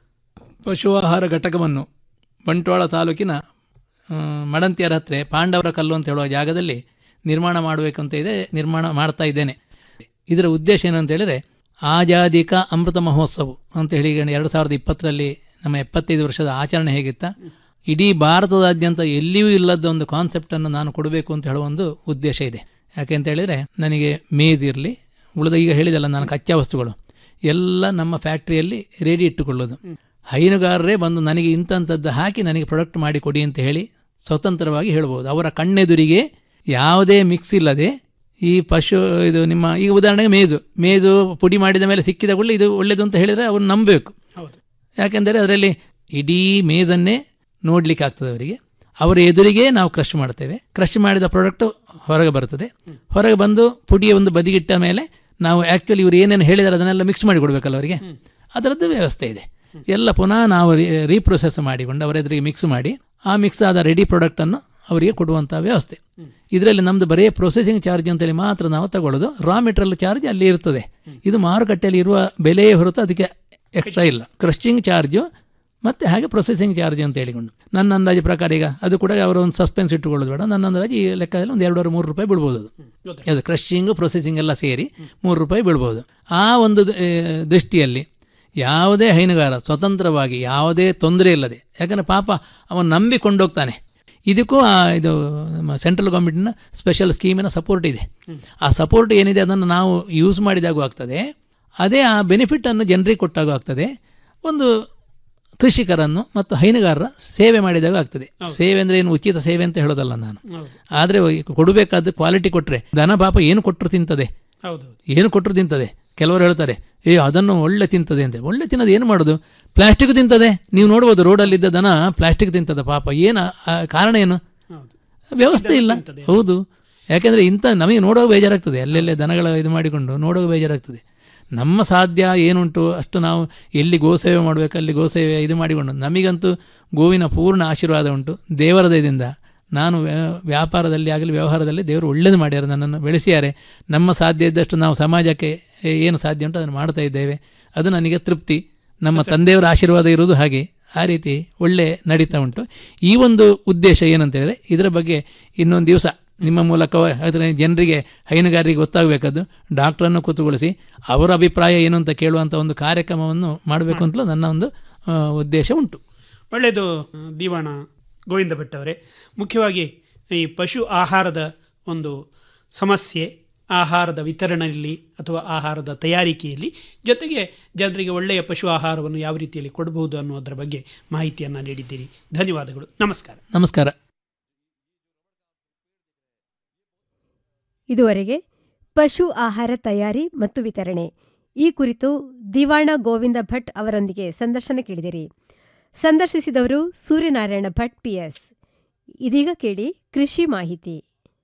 ಪಶು ಆಹಾರ ಘಟಕವನ್ನು ಬಂಟ್ವಾಳ ತಾಲೂಕಿನ ಆ, ಮಡಂತಿಯರ ಹತ್ರ ಪಾಂಡವರ ಕಲ್ಲು ಅಂತ ಹೇಳುವ ಜಾಗದಲ್ಲಿ ನಿರ್ಮಾಣ ಮಾಡಬೇಕಂತ ಇದೆ ನಿರ್ಮಾಣ ಮಾಡ್ತಾ ಇದ್ದೇನೆ ಇದರ ಉದ್ದೇಶ ಏನು ಅಂತ ಹೇಳಿದರೆ ಆಜಾದಿಕ ಅಮೃತ ಮಹೋತ್ಸವ ಅಂತ ಹೇಳಿ ಈಗ ಎರಡು ಸಾವಿರದ ಇಪ್ಪತ್ತರಲ್ಲಿ ನಮ್ಮ ಎಪ್ಪತ್ತೈದು ವರ್ಷದ ಆಚರಣೆ ಹೇಗಿತ್ತ ಇಡೀ ಭಾರತದಾದ್ಯಂತ ಎಲ್ಲಿಯೂ ಇಲ್ಲದ ಒಂದು ಕಾನ್ಸೆಪ್ಟನ್ನು ನಾನು ಕೊಡಬೇಕು ಅಂತ ಹೇಳುವ ಒಂದು ಉದ್ದೇಶ ಇದೆ ಯಾಕೆ ಅಂತ ಹೇಳಿದರೆ ನನಗೆ ಮೇಜ್ ಇರಲಿ ಉಳಿದ ಈಗ ಹೇಳಿದಲ್ಲ ನಾನು ಕಚ್ಚಾ ವಸ್ತುಗಳು ಎಲ್ಲ ನಮ್ಮ ಫ್ಯಾಕ್ಟ್ರಿಯಲ್ಲಿ ರೆಡಿ ಇಟ್ಟುಕೊಳ್ಳೋದು ಹೈನುಗಾರರೇ ಬಂದು ನನಗೆ ಇಂಥಂಥದ್ದು ಹಾಕಿ ನನಗೆ ಪ್ರಾಡಕ್ಟ್ ಮಾಡಿ ಕೊಡಿ ಅಂತ ಹೇಳಿ ಸ್ವತಂತ್ರವಾಗಿ ಹೇಳ್ಬೋದು ಅವರ ಕಣ್ಣೆದುರಿಗೆ ಯಾವುದೇ ಮಿಕ್ಸ್ ಇಲ್ಲದೆ ಈ ಪಶು ಇದು ನಿಮ್ಮ ಈಗ ಉದಾಹರಣೆಗೆ ಮೇಜು ಮೇಜು ಪುಡಿ ಮಾಡಿದ ಮೇಲೆ ಸಿಕ್ಕಿದ ಕೂಡಲೇ ಇದು ಒಳ್ಳೆಯದು ಅಂತ ಹೇಳಿದರೆ ಅವ್ರು ನಂಬಬೇಕು ಹೌದು ಯಾಕೆಂದರೆ ಅದರಲ್ಲಿ ಇಡೀ ಮೇಜನ್ನೇ ನೋಡಲಿಕ್ಕೆ ಆಗ್ತದೆ ಅವರಿಗೆ ಅವರ ಎದುರಿಗೆ ನಾವು ಕ್ರಶ್ ಮಾಡ್ತೇವೆ ಕ್ರಶ್ ಮಾಡಿದ ಪ್ರಾಡಕ್ಟು ಹೊರಗೆ ಬರ್ತದೆ ಹೊರಗೆ ಬಂದು ಪುಡಿಯ ಒಂದು ಬದಿಗಿಟ್ಟ ಮೇಲೆ ನಾವು ಆ್ಯಕ್ಚುಲಿ ಇವರು ಏನೇನು ಹೇಳಿದ್ದಾರೆ ಅದನ್ನೆಲ್ಲ ಮಿಕ್ಸ್ ಮಾಡಿ ಕೊಡಬೇಕಲ್ಲ ಅವರಿಗೆ ಅದರದ್ದು ವ್ಯವಸ್ಥೆ ಇದೆ ಎಲ್ಲ ಪುನಃ ನಾವು ರೀಪ್ರೊಸೆಸ್ ಮಾಡಿಕೊಂಡು ಅವರ ಎದುರಿಗೆ ಮಿಕ್ಸ್ ಮಾಡಿ ಆ ಮಿಕ್ಸ್ ಆದ ರೆಡಿ ಪ್ರಾಡಕ್ಟನ್ನು ಅವರಿಗೆ ಕೊಡುವಂಥ ವ್ಯವಸ್ಥೆ ಇದರಲ್ಲಿ ನಮ್ಮದು ಬರೀ ಪ್ರೊಸೆಸಿಂಗ್ ಚಾರ್ಜ್ ಅಂತೇಳಿ ಮಾತ್ರ ನಾವು ತಗೊಳ್ಳೋದು ರಾ ಮೆಟೀರಿಯಲ್ ಚಾರ್ಜ್ ಅಲ್ಲಿ ಇರ್ತದೆ ಇದು ಮಾರುಕಟ್ಟೆಯಲ್ಲಿ ಇರುವ ಬೆಲೆಯೇ ಹೊರತು ಅದಕ್ಕೆ ಎಕ್ಸ್ಟ್ರಾ ಇಲ್ಲ ಕ್ರಸ್ಟಿಂಗ್ ಚಾರ್ಜು ಮತ್ತು ಹಾಗೆ ಪ್ರೊಸೆಸಿಂಗ್ ಚಾರ್ಜ್ ಅಂತ ಹೇಳಿಕೊಂಡು ನನ್ನ ಅಂದಾಜು ಪ್ರಕಾರ ಈಗ ಅದು ಕೂಡ ಅವರು ಒಂದು ಸಸ್ಪೆನ್ಸ್ ಇಟ್ಟುಕೊಳ್ಳೋದು ಬೇಡ ನನ್ನ ಅಂದಾಜು ಈ ಲೆಕ್ಕದಲ್ಲಿ ಒಂದು ಎರಡೂವರೆ ಮೂರು ರೂಪಾಯಿ ಬೀಳ್ಬೋದು ಅದು ಅದು ಕ್ರಶಿಂಗು ಪ್ರೊಸೆಸಿಂಗ್ ಎಲ್ಲ ಸೇರಿ ಮೂರು ರೂಪಾಯಿ ಬೀಳ್ಬೋದು ಆ ಒಂದು ದ- ಆ, ದೃಷ್ಟಿಯಲ್ಲಿ ಯಾವುದೇ ಹೈನುಗಾರ ಸ್ವತಂತ್ರವಾಗಿ ಯಾವುದೇ ತೊಂದರೆ ಇಲ್ಲದೆ ಯಾಕಂದರೆ ಪಾಪ ಅವನು ನಂಬಿಕೊಂಡೋಗ್ತಾನೆ ಇದಕ್ಕೂ ಆ ಇದು ನಮ್ಮ ಸೆಂಟ್ರಲ್ ಗೌರ್ಮೆಂಟಿನ ಸ್ಪೆಷಲ್ ಸ್ಕೀಮಿನ ಸಪೋರ್ಟ್ ಇದೆ ಆ ಸಪೋರ್ಟ್ ಏನಿದೆ ಅದನ್ನು ನಾವು ಯೂಸ್ ಮಾಡಿದಾಗೂ ಆಗ್ತದೆ ಅದೇ ಆ ಬೆನಿಫಿಟನ್ನು ಜನರಿಗೆ ಕೊಟ್ಟಾಗೂ ಆಗ್ತದೆ ಒಂದು ಕೃಷಿಕರನ್ನು ಮತ್ತು ಹೈನುಗಾರರ ಸೇವೆ ಮಾಡಿದಾಗ ಆಗ್ತದೆ ಸೇವೆ ಅಂದರೆ ಏನು ಉಚಿತ ಸೇವೆ ಅಂತ ಹೇಳೋದಲ್ಲ ನಾನು ಆದರೆ ಕೊಡಬೇಕಾದ ಕ್ವಾಲಿಟಿ ಕೊಟ್ಟರೆ ದನ ಪಾಪ ಏನು ಕೊಟ್ಟರು ತಿಂತದೆ ಹೌದು ಏನು ಕೊಟ್ಟರು ತಿಂತದೆ ಕೆಲವರು ಹೇಳ್ತಾರೆ ಏ ಅದನ್ನು ಒಳ್ಳೆ ತಿಂತದೆ ಅಂತ ಒಳ್ಳೆ ತಿನ್ನೋದು ಏನು ಮಾಡೋದು ಪ್ಲಾಸ್ಟಿಕ್ ತಿಂತದೆ ನೀವು ನೋಡ್ಬೋದು ರೋಡಲ್ಲಿದ್ದ ದನ ಪ್ಲಾಸ್ಟಿಕ್ ತಿಂತದೆ ಪಾಪ ಏನು ಆ ಕಾರಣ ಏನು ವ್ಯವಸ್ಥೆ ಇಲ್ಲ ಹೌದು ಯಾಕೆಂದರೆ ಇಂಥ ನಮಗೆ ನೋಡುವಾಗ ಬೇಜಾರಾಗ್ತದೆ ಅಲ್ಲೆಲ್ಲೇ ದನಗಳ ಇದು ಮಾಡಿಕೊಂಡು ನೋಡುವಾಗ ಬೇಜಾರಾಗ್ತದೆ ನಮ್ಮ ಸಾಧ್ಯ ಏನುಂಟು ಅಷ್ಟು ನಾವು ಎಲ್ಲಿ ಗೋಸೇವೆ ಮಾಡಬೇಕು ಅಲ್ಲಿ ಗೋಸೇವೆ ಇದು ಮಾಡಿಕೊಂಡು ನಮಗಂತೂ ಗೋವಿನ ಪೂರ್ಣ ಆಶೀರ್ವಾದ ಉಂಟು ದೇವರ ದಯದಿಂದ ನಾನು ವ್ಯ- ವ್ಯಾಪಾರದಲ್ಲಿ ಆಗಲಿ ವ್ಯವಹಾರದಲ್ಲಿ ದೇವರು ಒಳ್ಳೇದು ಮಾಡ್ಯಾರ ನನ್ನನ್ನು ಬೆಳೆಸಿದ್ದಾರೆ ನಮ್ಮ ಸಾಧ್ಯ ಇದ್ದಷ್ಟು ನಾವು ಸಮಾಜಕ್ಕೆ ಏನು ಸಾಧ್ಯ ಉಂಟು ಅದನ್ನು ಮಾಡ್ತಾ ಇದ್ದೇವೆ ಅದು ನನಗೆ ತೃಪ್ತಿ ನಮ್ಮ ತಂದೆಯವರ ಆಶೀರ್ವಾದ ಇರೋದು ಹಾಗೆ ಆ ರೀತಿ ಒಳ್ಳೆ ನಡೀತಾ ಉಂಟು ಈ ಒಂದು ಉದ್ದೇಶ ಏನಂತ ಹೇಳಿದ್ರೆ ಇದರ ಬಗ್ಗೆ ಇನ್ನೊಂದು ದಿವಸ ನಿಮ್ಮ ಮೂಲಕ ಅದರ ಜನರಿಗೆ ಹೈನುಗಾರರಿಗೆ ಗೊತ್ತಾಗಬೇಕಾದ್ದು ಡಾಕ್ಟ್ರನ್ನು ಕೂತುಗೊಳಿಸಿ ಅವರ ಅಭಿಪ್ರಾಯ ಏನು ಅಂತ ಕೇಳುವಂಥ ಒಂದು ಕಾರ್ಯಕ್ರಮವನ್ನು ಮಾಡಬೇಕು ಅಂತಲೂ ನನ್ನ ಒಂದು ಆ, ಉದ್ದೇಶ ಉಂಟು ಒಳ್ಳೆಯದು ದಿವಾಣ ಗೋವಿಂದ ಭಟ್ ಅವರೇ ಮುಖ್ಯವಾಗಿ ಈ ಪಶು ಆಹಾರದ ಒಂದು ಸಮಸ್ಯೆ ಆಹಾರದ ವಿತರಣೆಯಲ್ಲಿ ಅಥವಾ ಆಹಾರದ ತಯಾರಿಕೆಯಲ್ಲಿ ಜೊತೆಗೆ ಜನರಿಗೆ ಒಳ್ಳೆಯ ಪಶು ಆಹಾರವನ್ನು ಯಾವ ರೀತಿಯಲ್ಲಿ ಕೊಡಬಹುದು ಅನ್ನೋದರ ಬಗ್ಗೆ ಮಾಹಿತಿಯನ್ನು ನೀಡಿದ್ದೀರಿ ಧನ್ಯವಾದಗಳು ನಮಸ್ಕಾರ ನಮಸ್ಕಾರ ಇದುವರೆಗೆ ಪಶು ಆಹಾರ ತಯಾರಿ ಮತ್ತು ವಿತರಣೆ ಈ ಕುರಿತು ದಿವಾಣ ಗೋವಿಂದ ಭಟ್ ಅವರೊಂದಿಗೆ ಸಂದರ್ಶನ ಕೇಳಿದಿರಿ ಸಂದರ್ಶಿಸಿದವರು ಸೂರ್ಯನಾರಾಯಣ ಭಟ್ ಪಿಎಸ್ ಇದೀಗ ಕೇಳಿ ಕೃಷಿ ಮಾಹಿತಿ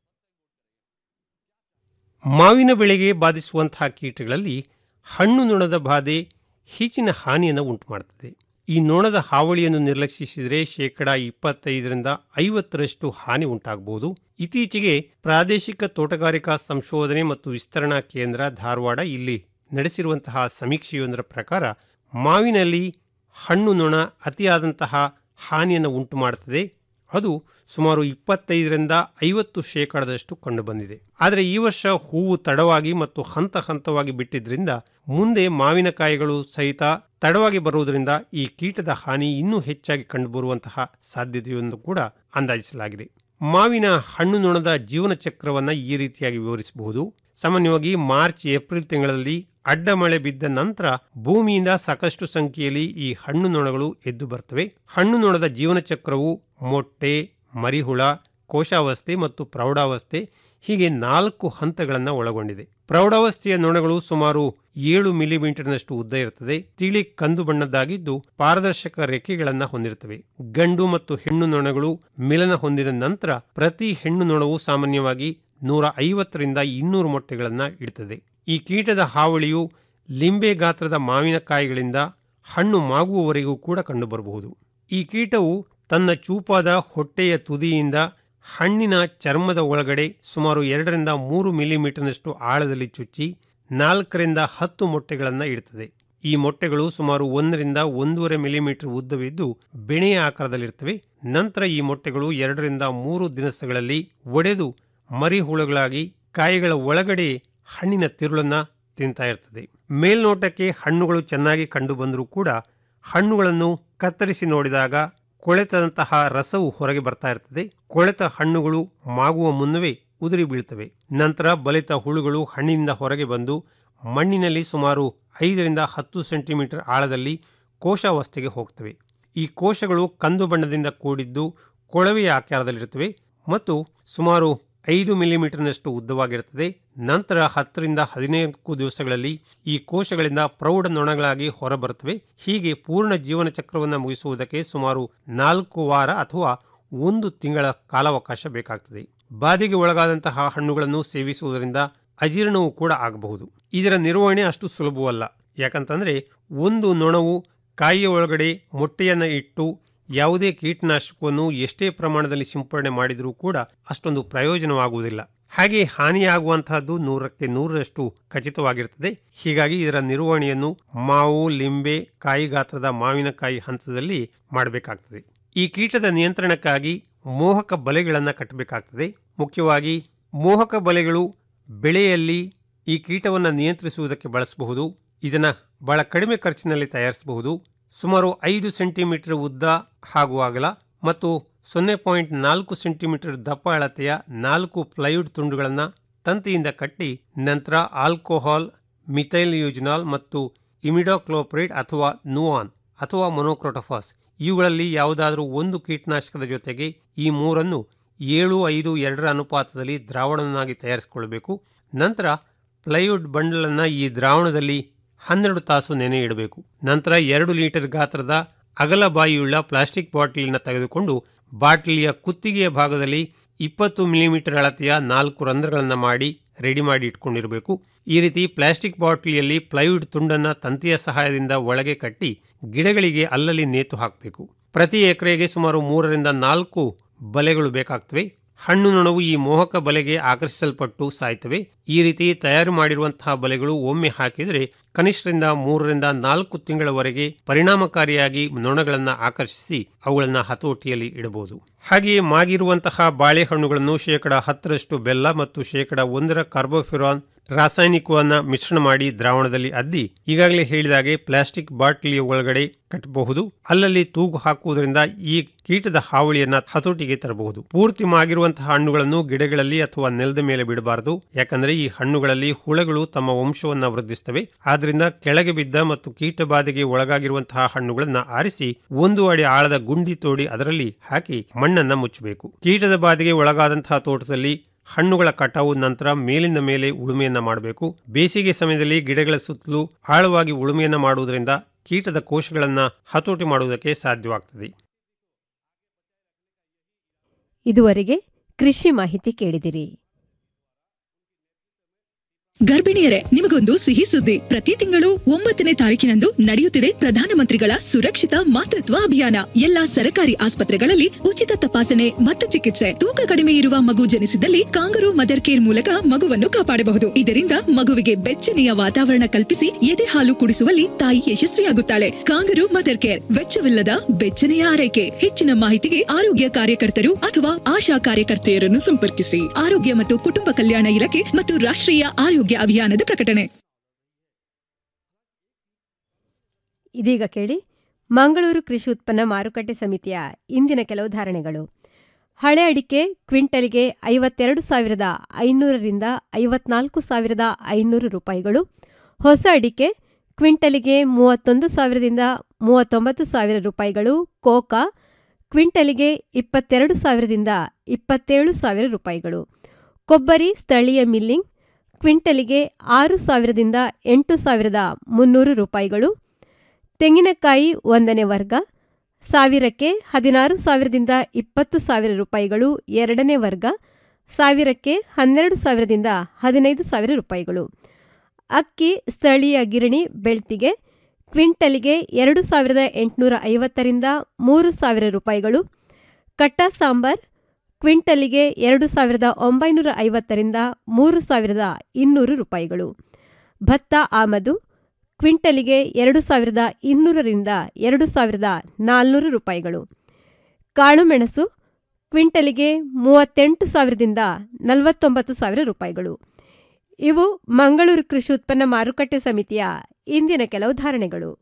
ಮಾವಿನ ಬೆಳೆಗೆ ಬಾಧಿಸುವಂತಹ ಕೀಟಗಳಲ್ಲಿ ಹಣ್ಣು ನೊಣದ ಬಾಧೆ ಹೆಚ್ಚಿನ ಹಾನಿಯನ್ನು ಉಂಟು ಮಾಡುತ್ತದೆ ಈ ನೊಣದ ಹಾವಳಿಯನ್ನು ನಿರ್ಲಕ್ಷಿಸಿದರೆ ಶೇಕಡ ಇಪ್ಪತ್ತೈದರಿಂದ ಐವತ್ತರಷ್ಟು ಹಾನಿ ಉಂಟಾಗಬಹುದು ಇತ್ತೀಚೆಗೆ ಪ್ರಾದೇಶಿಕ ತೋಟಗಾರಿಕಾ ಸಂಶೋಧನೆ ಮತ್ತು ವಿಸ್ತರಣಾ ಕೇಂದ್ರ ಧಾರವಾಡ ಇಲ್ಲಿ ನಡೆಸಿರುವಂತಹ ಸಮೀಕ್ಷೆಯೊಂದರ ಪ್ರಕಾರ ಮಾವಿನಲ್ಲಿ ಹಣ್ಣು ನೊಣ ಅತಿಯಾದಂತಹ ಹಾನಿಯನ್ನು ಉಂಟು ಮಾಡುತ್ತದೆ ಅದು ಸುಮಾರು ಇಪ್ಪತ್ತೈದರಿಂದ ಐವತ್ತು ಶೇಕಡದಷ್ಟು ಕಂಡುಬಂದಿದೆ ಆದರೆ ಈ ವರ್ಷ ಹೂವು ತಡವಾಗಿ ಮತ್ತು ಹಂತ ಹಂತವಾಗಿ ಬಿಟ್ಟಿದ್ರಿಂದ ಮುಂದೆ ಮಾವಿನಕಾಯಿಗಳು ಸಹಿತ ತಡವಾಗಿ ಬರುವುದರಿಂದ ಈ ಕೀಟದ ಹಾನಿ ಇನ್ನೂ ಹೆಚ್ಚಾಗಿ ಕಂಡುಬರುವಂತಹ ಸಾಧ್ಯತೆಯನ್ನು ಕೂಡ ಅಂದಾಜಿಸಲಾಗಿದೆ ಮಾವಿನ ಹಣ್ಣು ನೊಣದ ಜೀವನ ಚಕ್ರವನ್ನು ಈ ರೀತಿಯಾಗಿ ವಿವರಿಸಬಹುದು ಸಾಮಾನ್ಯವಾಗಿ ಮಾರ್ಚ್ ಏಪ್ರಿಲ್ ತಿಂಗಳಲ್ಲಿ ಅಡ್ಡ ಮಳೆ ಬಿದ್ದ ನಂತರ ಭೂಮಿಯಿಂದ ಸಾಕಷ್ಟು ಸಂಖ್ಯೆಯಲ್ಲಿ ಈ ಹಣ್ಣು ನೊಣಗಳು ಎದ್ದು ಬರ್ತವೆ ಹಣ್ಣು ನೊಣದ ಜೀವನ ಚಕ್ರವು ಮೊಟ್ಟೆ ಮರಿಹುಳ ಕೋಶಾವಸ್ಥೆ ಮತ್ತು ಪ್ರೌಢಾವಸ್ಥೆ ಹೀಗೆ ನಾಲ್ಕು ಹಂತಗಳನ್ನು ಒಳಗೊಂಡಿದೆ ಪ್ರೌಢಾವಸ್ಥೆಯ ನೊಣಗಳು ಸುಮಾರು ಏಳು ಮಿಲಿಮೀಟರ್ನಷ್ಟು ಉದ್ದ ಇರುತ್ತದೆ ತಿಳಿ ಕಂದು ಬಣ್ಣದ್ದಾಗಿದ್ದು ಪಾರದರ್ಶಕ ರೆಕ್ಕೆಗಳನ್ನು ಹೊಂದಿರುತ್ತವೆ ಗಂಡು ಮತ್ತು ಹೆಣ್ಣು ನೊಣಗಳು ಮಿಲನ ಹೊಂದಿದ ನಂತರ ಪ್ರತಿ ಹೆಣ್ಣು ನೊಣವು ಸಾಮಾನ್ಯವಾಗಿ ನೂರ ಐವತ್ತರಿಂದ ಇನ್ನೂರು ಮೊಟ್ಟೆಗಳನ್ನು ಇಡುತ್ತದೆ ಈ ಕೀಟದ ಹಾವಳಿಯು ಲಿಂಬೆ ಗಾತ್ರದ ಮಾವಿನಕಾಯಿಗಳಿಂದ ಹಣ್ಣು ಮಾಗುವವರೆಗೂ ಕೂಡ ಕಂಡುಬರಬಹುದು ಈ ಕೀಟವು ತನ್ನ ಚೂಪಾದ ಹೊಟ್ಟೆಯ ತುದಿಯಿಂದ ಹಣ್ಣಿನ ಚರ್ಮದ ಒಳಗಡೆ ಸುಮಾರು ಎರಡರಿಂದ ಮೂರು ಮಿಲಿಮೀಟರ್ನಷ್ಟು ಆಳದಲ್ಲಿ ಚುಚ್ಚಿ ನಾಲ್ಕರಿಂದ ಹತ್ತು ಮೊಟ್ಟೆಗಳನ್ನು ಇಡ್ತದೆ ಈ ಮೊಟ್ಟೆಗಳು ಸುಮಾರು ಒಂದರಿಂದ ಒಂದೂವರೆ ಮಿಲಿಮೀಟರ್ ಉದ್ದವಿದ್ದು ಬೆಣೆಯ ಆಕಾರದಲ್ಲಿರ್ತವೆ ನಂತರ ಈ ಮೊಟ್ಟೆಗಳು ಎರಡರಿಂದ ಮೂರು ದಿನಸಗಳಲ್ಲಿ ಒಡೆದು ಮರಿ ಹುಳುಗಳಾಗಿ ಕಾಯಿಗಳ ಒಳಗಡೆ ಹಣ್ಣಿನ ತಿರುಳನ್ನ ತಿಂತಾ ಇರ್ತದೆ ಮೇಲ್ನೋಟಕ್ಕೆ ಹಣ್ಣುಗಳು ಚೆನ್ನಾಗಿ ಕಂಡು ಬಂದರೂ ಕೂಡ ಹಣ್ಣುಗಳನ್ನು ಕತ್ತರಿಸಿ ನೋಡಿದಾಗ ಕೊಳೆತಂತಹ ರಸವು ಹೊರಗೆ ಬರ್ತಾ ಇರ್ತದೆ ಕೊಳೆತ ಹಣ್ಣುಗಳು ಮಾಗುವ ಮುನ್ನವೇ ಉದುರಿ ಬೀಳ್ತವೆ ನಂತರ ಬಲಿತ ಹುಳುಗಳು ಹಣ್ಣಿನಿಂದ ಹೊರಗೆ ಬಂದು ಮಣ್ಣಿನಲ್ಲಿ ಸುಮಾರು ಐದರಿಂದ ಹತ್ತು ಸೆಂಟಿಮೀಟರ್ ಆಳದಲ್ಲಿ ಕೋಶಾವಸ್ಥೆಗೆ ಹೋಗ್ತವೆ ಈ ಕೋಶಗಳು ಕಂದು ಬಣ್ಣದಿಂದ ಕೂಡಿದ್ದು ಕೊಳವೆಯ ಆಕಾರದಲ್ಲಿರುತ್ತವೆ ಮತ್ತು ಸುಮಾರು ಐದು ಮಿಲಿಮೀಟರ್ನಷ್ಟು ಉದ್ದವಾಗಿರುತ್ತದೆ ನಂತರ ಹತ್ತರಿಂದ ಹದಿನಾಲ್ಕು ದಿವಸಗಳಲ್ಲಿ ಈ ಕೋಶಗಳಿಂದ ಪ್ರೌಢ ನೊಣಗಳಾಗಿ ಹೊರಬರುತ್ತವೆ ಹೀಗೆ ಪೂರ್ಣ ಜೀವನ ಚಕ್ರವನ್ನು ಮುಗಿಸುವುದಕ್ಕೆ ಸುಮಾರು ನಾಲ್ಕು ವಾರ ಅಥವಾ ಒಂದು ತಿಂಗಳ ಕಾಲಾವಕಾಶ ಬೇಕಾಗ್ತದೆ ಬಾಧೆಗೆ ಒಳಗಾದಂತಹ ಹಣ್ಣುಗಳನ್ನು ಸೇವಿಸುವುದರಿಂದ ಅಜೀರ್ಣವೂ ಕೂಡ ಆಗಬಹುದು ಇದರ ನಿರ್ವಹಣೆ ಅಷ್ಟು ಸುಲಭವಲ್ಲ ಯಾಕಂತಂದ್ರೆ ಒಂದು ನೊಣವು ಕಾಯಿಯ ಒಳಗಡೆ ಮೊಟ್ಟೆಯನ್ನು ಇಟ್ಟು ಯಾವುದೇ ಕೀಟನಾಶಕವನ್ನು ಎಷ್ಟೇ ಪ್ರಮಾಣದಲ್ಲಿ ಸಿಂಪಡಣೆ ಮಾಡಿದರೂ ಕೂಡ ಅಷ್ಟೊಂದು ಪ್ರಯೋಜನವಾಗುವುದಿಲ್ಲ ಹಾಗೆ ಹಾನಿಯಾಗುವಂತಹದ್ದು ನೂರಕ್ಕೆ ನೂರರಷ್ಟು ಖಚಿತವಾಗಿರುತ್ತದೆ ಹೀಗಾಗಿ ಇದರ ನಿರ್ವಹಣೆಯನ್ನು ಮಾವು ಲಿಂಬೆ ಕಾಯಿ ಗಾತ್ರದ ಮಾವಿನಕಾಯಿ ಹಂತದಲ್ಲಿ ಮಾಡಬೇಕಾಗ್ತದೆ ಈ ಕೀಟದ ನಿಯಂತ್ರಣಕ್ಕಾಗಿ ಮೋಹಕ ಬಲೆಗಳನ್ನು ಕಟ್ಟಬೇಕಾಗ್ತದೆ ಮುಖ್ಯವಾಗಿ ಮೋಹಕ ಬಲೆಗಳು ಬೆಳೆಯಲ್ಲಿ ಈ ಕೀಟವನ್ನು ನಿಯಂತ್ರಿಸುವುದಕ್ಕೆ ಬಳಸಬಹುದು ಇದನ್ನು ಬಹಳ ಕಡಿಮೆ ಖರ್ಚಿನಲ್ಲಿ ತಯಾರಿಸಬಹುದು ಸುಮಾರು ಐದು ಸೆಂಟಿಮೀಟರ್ ಉದ್ದ ಹಾಗೂ ಅಗಲ ಮತ್ತು ಸೊನ್ನೆ ಪಾಯಿಂಟ್ ನಾಲ್ಕು ಸೆಂಟಿಮೀಟರ್ ದಪ್ಪ ಅಳತೆಯ ನಾಲ್ಕು ಪ್ಲೈವುಡ್ ತುಂಡುಗಳನ್ನು ತಂತಿಯಿಂದ ಕಟ್ಟಿ ನಂತರ ಆಲ್ಕೋಹಾಲ್ ಮಿಥೈಲ್ ಯೂಜಿನಾಲ್ ಮತ್ತು ಇಮಿಡೋಕ್ಲೋಪ್ರೇಟ್ ಅಥವಾ ನುವಾನ್ ಅಥವಾ ಮೊನೋಕ್ರೋಟೋಫಾಸ್ ಇವುಗಳಲ್ಲಿ ಯಾವುದಾದರೂ ಒಂದು ಕೀಟನಾಶಕದ ಜೊತೆಗೆ ಈ ಮೂರನ್ನು ಏಳು ಐದು ಎರಡರ ಅನುಪಾತದಲ್ಲಿ ದ್ರಾವಣವನ್ನಾಗಿ ತಯಾರಿಸಿಕೊಳ್ಳಬೇಕು ನಂತರ ಪ್ಲೈವುಡ್ ಬಂಡಲನ್ನು ಈ ದ್ರಾವಣದಲ್ಲಿ ಹನ್ನೆರಡು ತಾಸು ನೆನೆ ಇಡಬೇಕು ನಂತರ ಎರಡು ಲೀಟರ್ ಗಾತ್ರದ ಅಗಲ ಬಾಯಿಯುಳ್ಳ ಪ್ಲಾಸ್ಟಿಕ್ ಬಾಟಲಿನ ತೆಗೆದುಕೊಂಡು ಬಾಟಲಿಯ ಕುತ್ತಿಗೆಯ ಭಾಗದಲ್ಲಿ ಇಪ್ಪತ್ತು ಮಿಲಿಮೀಟರ್ ಅಳತೆಯ ನಾಲ್ಕು ರಂಧ್ರಗಳನ್ನು ಮಾಡಿ ರೆಡಿ ಮಾಡಿ ಇಟ್ಕೊಂಡಿರಬೇಕು ಈ ರೀತಿ ಪ್ಲಾಸ್ಟಿಕ್ ಬಾಟಲಿಯಲ್ಲಿ ಪ್ಲೈವುಡ್ ತುಂಡನ್ನು ತಂತಿಯ ಸಹಾಯದಿಂದ ಒಳಗೆ ಕಟ್ಟಿ ಗಿಡಗಳಿಗೆ ಅಲ್ಲಲ್ಲಿ ನೇತು ಹಾಕಬೇಕು ಪ್ರತಿ ಎಕರೆಗೆ ಸುಮಾರು ಮೂರರಿಂದ ನಾಲ್ಕು ಬಲೆಗಳು ಬೇಕಾಗ್ತವೆ ಹಣ್ಣು ನೊಣವು ಈ ಮೋಹಕ ಬಲೆಗೆ ಆಕರ್ಷಿಸಲ್ಪಟ್ಟು ಸಾಯ್ತವೆ ಈ ರೀತಿ ತಯಾರು ಮಾಡಿರುವಂತಹ ಬಲೆಗಳು ಒಮ್ಮೆ ಹಾಕಿದರೆ ಕನಿಷ್ಠರಿಂದ ಮೂರರಿಂದ ನಾಲ್ಕು ತಿಂಗಳವರೆಗೆ ಪರಿಣಾಮಕಾರಿಯಾಗಿ ನೊಣಗಳನ್ನು ಆಕರ್ಷಿಸಿ ಅವುಗಳನ್ನು ಹತೋಟಿಯಲ್ಲಿ ಇಡಬಹುದು ಹಾಗೆಯೇ ಮಾಗಿರುವಂತಹ ಬಾಳೆಹಣ್ಣುಗಳನ್ನು ಶೇಕಡ ಹತ್ತರಷ್ಟು ಬೆಲ್ಲ ಮತ್ತು ಶೇಕಡ ಒಂದರ ಕಾರ್ಬೋಫಿರಾನ್ ರಾಸಾಯನಿಕವನ್ನ ಮಿಶ್ರಣ ಮಾಡಿ ದ್ರಾವಣದಲ್ಲಿ ಅದ್ದಿ ಈಗಾಗಲೇ ಹೇಳಿದಾಗೆ ಪ್ಲಾಸ್ಟಿಕ್ ಬಾಟಲಿಯ ಒಳಗಡೆ ಕಟ್ಟಬಹುದು ಅಲ್ಲಲ್ಲಿ ತೂಗು ಹಾಕುವುದರಿಂದ ಈ ಕೀಟದ ಹಾವಳಿಯನ್ನ ಹತೋಟಿಗೆ ತರಬಹುದು ಪೂರ್ತಿ ಮಾಗಿರುವಂತಹ ಹಣ್ಣುಗಳನ್ನು ಗಿಡಗಳಲ್ಲಿ ಅಥವಾ ನೆಲದ ಮೇಲೆ ಬಿಡಬಾರದು ಯಾಕಂದ್ರೆ ಈ ಹಣ್ಣುಗಳಲ್ಲಿ ಹುಳಗಳು ತಮ್ಮ ವಂಶವನ್ನ ವೃದ್ಧಿಸ್ತವೆ ಆದ್ರಿಂದ ಕೆಳಗೆ ಬಿದ್ದ ಮತ್ತು ಕೀಟ ಬಾಧೆಗೆ ಒಳಗಾಗಿರುವಂತಹ ಹಣ್ಣುಗಳನ್ನ ಆರಿಸಿ ಒಂದು ಅಡಿ ಆಳದ ಗುಂಡಿ ತೋಡಿ ಅದರಲ್ಲಿ ಹಾಕಿ ಮಣ್ಣನ್ನ ಮುಚ್ಚಬೇಕು ಕೀಟದ ಬಾಧೆಗೆ ಒಳಗಾದಂತಹ ತೋಟದಲ್ಲಿ ಹಣ್ಣುಗಳ ಕಟಾವು ನಂತರ ಮೇಲಿಂದ ಮೇಲೆ ಉಳುಮೆಯನ್ನ ಮಾಡಬೇಕು ಬೇಸಿಗೆ ಸಮಯದಲ್ಲಿ ಗಿಡಗಳ ಸುತ್ತಲೂ ಆಳವಾಗಿ ಉಳುಮೆಯನ್ನ ಮಾಡುವುದರಿಂದ ಕೀಟದ ಕೋಶಗಳನ್ನು ಹತೋಟಿ ಮಾಡುವುದಕ್ಕೆ ಸಾಧ್ಯವಾಗ್ತದೆ ಇದುವರೆಗೆ ಕೃಷಿ ಮಾಹಿತಿ ಕೇಳಿದಿರಿ ಗರ್ಭಿಣಿಯರೇ ನಿಮಗೊಂದು ಸಿಹಿ ಸುದ್ದಿ ಪ್ರತಿ ತಿಂಗಳು ಒಂಬತ್ತನೇ ತಾರೀಕಿನಂದು ನಡೆಯುತ್ತಿದೆ ಪ್ರಧಾನಮಂತ್ರಿಗಳ ಸುರಕ್ಷಿತ ಮಾತೃತ್ವ ಅಭಿಯಾನ ಎಲ್ಲಾ ಸರ್ಕಾರಿ ಆಸ್ಪತ್ರೆಗಳಲ್ಲಿ ಉಚಿತ ತಪಾಸಣೆ ಮತ್ತು ಚಿಕಿತ್ಸೆ ತೂಕ ಕಡಿಮೆ ಇರುವ ಮಗು ಜನಿಸಿದಲ್ಲಿ ಕಾಂಗರು ಮದರ್ ಕೇರ್ ಮೂಲಕ ಮಗುವನ್ನು ಕಾಪಾಡಬಹುದು ಇದರಿಂದ ಮಗುವಿಗೆ ಬೆಚ್ಚನೆಯ ವಾತಾವರಣ ಕಲ್ಪಿಸಿ ಎದೆ ಹಾಲು ಕುಡಿಸುವಲ್ಲಿ ತಾಯಿ ಯಶಸ್ವಿಯಾಗುತ್ತಾಳೆ ಕಾಂಗರು ಮದರ್ ಕೇರ್ ವೆಚ್ಚವಿಲ್ಲದ ಬೆಚ್ಚನೆಯ ಆರೈಕೆ ಹೆಚ್ಚಿನ ಮಾಹಿತಿಗೆ ಆರೋಗ್ಯ ಕಾರ್ಯಕರ್ತರು ಅಥವಾ ಆಶಾ ಕಾರ್ಯಕರ್ತೆಯರನ್ನು ಸಂಪರ್ಕಿಸಿ ಆರೋಗ್ಯ ಮತ್ತು ಕುಟುಂಬ ಕಲ್ಯಾಣ ಇಲಾಖೆ ಮತ್ತು ರಾಷ್ಟ್ರೀಯ ಆರೋಗ್ಯ ಅಭಿಯಾನದ ಪ್ರಕಟಣೆ ಇದೀಗ ಕೇಳಿ ಮಂಗಳೂರು ಕೃಷಿ ಉತ್ಪನ್ನ ಮಾರುಕಟ್ಟೆ ಸಮಿತಿಯ ಇಂದಿನ ಕೆಲವು ಧಾರಣೆಗಳು ಹಳೆ ಅಡಿಕೆ ಕ್ವಿಂಟಲ್ಗೆ ಐವತ್ತೆರಡು ಸಾವಿರದ ಐನೂರರಿಂದ ಐವತ್ನಾಲ್ಕು ಸಾವಿರದ ಐನೂರು ರೂಪಾಯಿಗಳು ಹೊಸ ಅಡಿಕೆ ಕ್ವಿಂಟಲಿಗೆ ಮೂವತ್ತೊಂದು ಸಾವಿರದಿಂದ ಮೂವತ್ತೊಂಬತ್ತು ಸಾವಿರ ರೂಪಾಯಿಗಳು ಕೋಕಾ ಕ್ವಿಂಟಲಿಗೆ ಇಪ್ಪತ್ತೆರಡು ಸಾವಿರದಿಂದ ಇಪ್ಪತ್ತೇಳು ಸಾವಿರ ರೂಪಾಯಿಗಳು ಕೊಬ್ಬರಿ ಸ್ಥಳೀಯ ಮಿಲ್ಲಿಂಗ್ ಕ್ವಿಂಟಲಿಗೆ ಆರು ಸಾವಿರದಿಂದ ಎಂಟು ಸಾವಿರದ ಮುನ್ನೂರು ರೂಪಾಯಿಗಳು ತೆಂಗಿನಕಾಯಿ ಒಂದನೇ ವರ್ಗ ಸಾವಿರಕ್ಕೆ ಹದಿನಾರು ಸಾವಿರದಿಂದ ಇಪ್ಪತ್ತು ಸಾವಿರ ರೂಪಾಯಿಗಳು ಎರಡನೇ ವರ್ಗ ಸಾವಿರಕ್ಕೆ ಹನ್ನೆರಡು ಸಾವಿರದಿಂದ ಹದಿನೈದು ಸಾವಿರ ರೂಪಾಯಿಗಳು ಅಕ್ಕಿ ಸ್ಥಳೀಯ ಗಿರಣಿ ಬೆಳ್ತಿಗೆ ಕ್ವಿಂಟಲಿಗೆ ಎರಡು ಸಾವಿರದ ಎಂಟುನೂರ ಐವತ್ತರಿಂದ ಮೂರು ಸಾವಿರ ರೂಪಾಯಿಗಳು ಕಟ್ಟ ಸಾಂಬಾರ್ ಕ್ವಿಂಟಲಿಗೆ ಎರಡು ಸಾವಿರದ ಒಂಬೈನೂರ ಐವತ್ತರಿಂದ ಮೂರು ಸಾವಿರದ ಇನ್ನೂರು ರೂಪಾಯಿಗಳು ಭತ್ತ ಆಮದು ಕ್ವಿಂಟಲಿಗೆ ಎರಡು ಸಾವಿರದ ಇನ್ನೂರರಿಂದ ಎರಡು ಸಾವಿರದ ನಾಲ್ನೂರು ರೂಪಾಯಿಗಳು ಕಾಳುಮೆಣಸು ಕ್ವಿಂಟಲಿಗೆ ಮೂವತ್ತೆಂಟು ಸಾವಿರದಿಂದ ನಲವತ್ತೊಂಬತ್ತು ಸಾವಿರ ರೂಪಾಯಿಗಳು ಇವು ಮಂಗಳೂರು ಕೃಷಿ ಉತ್ಪನ್ನ ಮಾರುಕಟ್ಟೆ ಸಮಿತಿಯ ಇಂದಿನ ಕೆಲವು ಧಾರಣೆಗಳು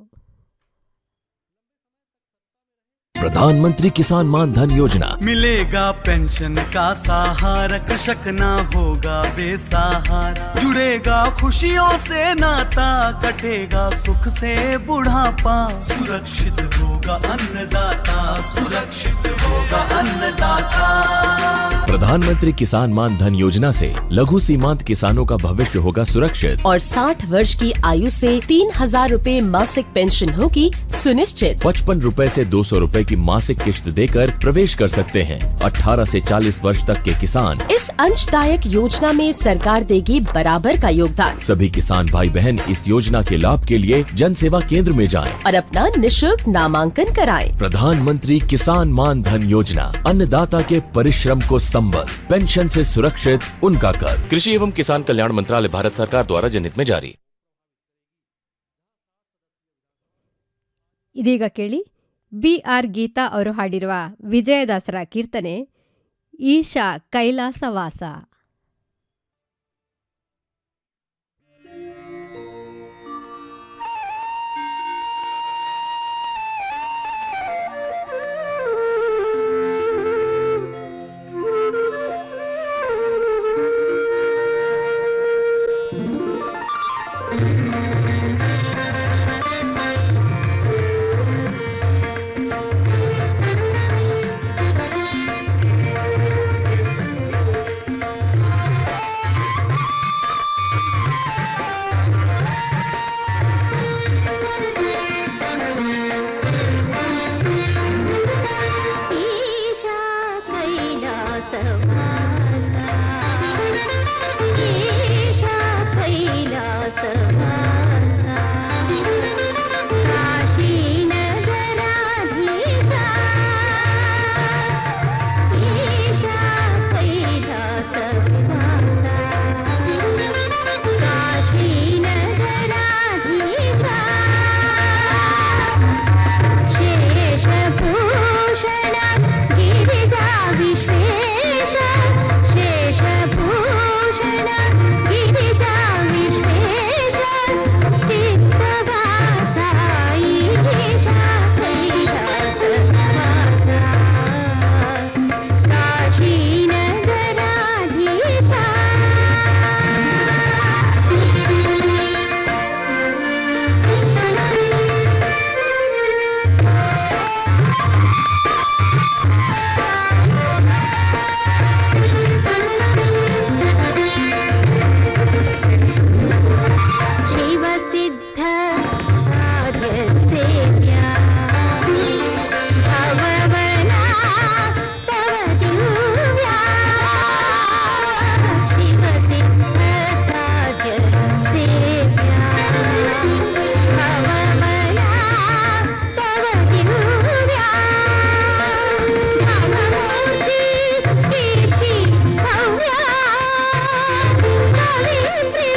प्रधानमंत्री किसान मान धन योजना मिलेगा पेंशन का सहारा कृषक ना होगा बेसहारा जुड़ेगा खुशियों से नाता कटेगा सुख से बुढ़ापा सुरक्षित होगा अन्नदाता सुरक्षित होगा अन्नदाता प्रधानमंत्री किसान मान धन योजना से लघु सीमांत किसानों का भविष्य होगा सुरक्षित और 60 वर्ष की आयु से तीन हजार रूपए मासिक पेंशन होगी सुनिश्चित पचपन रूपए से दो सौ रूपए की मासिक किश्त देकर प्रवेश कर सकते हैं 18 से 40 वर्ष तक के किसान इस अंशदायक योजना में सरकार देगी बराबर का योगदान सभी किसान भाई बहन इस योजना के लाभ के लिए जन सेवा केंद्र में जाएं। और अपना निशुल्क नामांकन कराएं। प्रधानमंत्री किसान मान धन योजना अन्नदाता के परिश्रम को संबल पेंशन से सुरक्षित उनका कर कृषि एवं किसान कल्याण मंत्रालय भारत सरकार द्वारा जनहित में जारी ಇದೀಗ ಕೇಳಿ ಬಿ ಆರ್ ಗೀತಾ ಅವರು ಹಾಡಿರುವ ವಿಜಯದಾಸರ ಕೀರ್ತನೆ ಈಶಾ ಕೈಲಾಸವಾಸ ईशा कैलासवासा ईशा कैलासवासा काशीनगराधीशा ईशा कैलासवासा काशीनगराधीशा शेषभूषण गिरिजा विश्वेश शेषभूषण गिरिजा विश्वेश चित्तवासा ईशा कैलासवासा काशीनगराधीशा शिवसिद्ध साध्य सेव्या भववना तव दिव्या शिवसिद्ध साध्य सेव्या भववना तव दिव्या भवमूर्ति कीर्ति भव्या कविप्रिया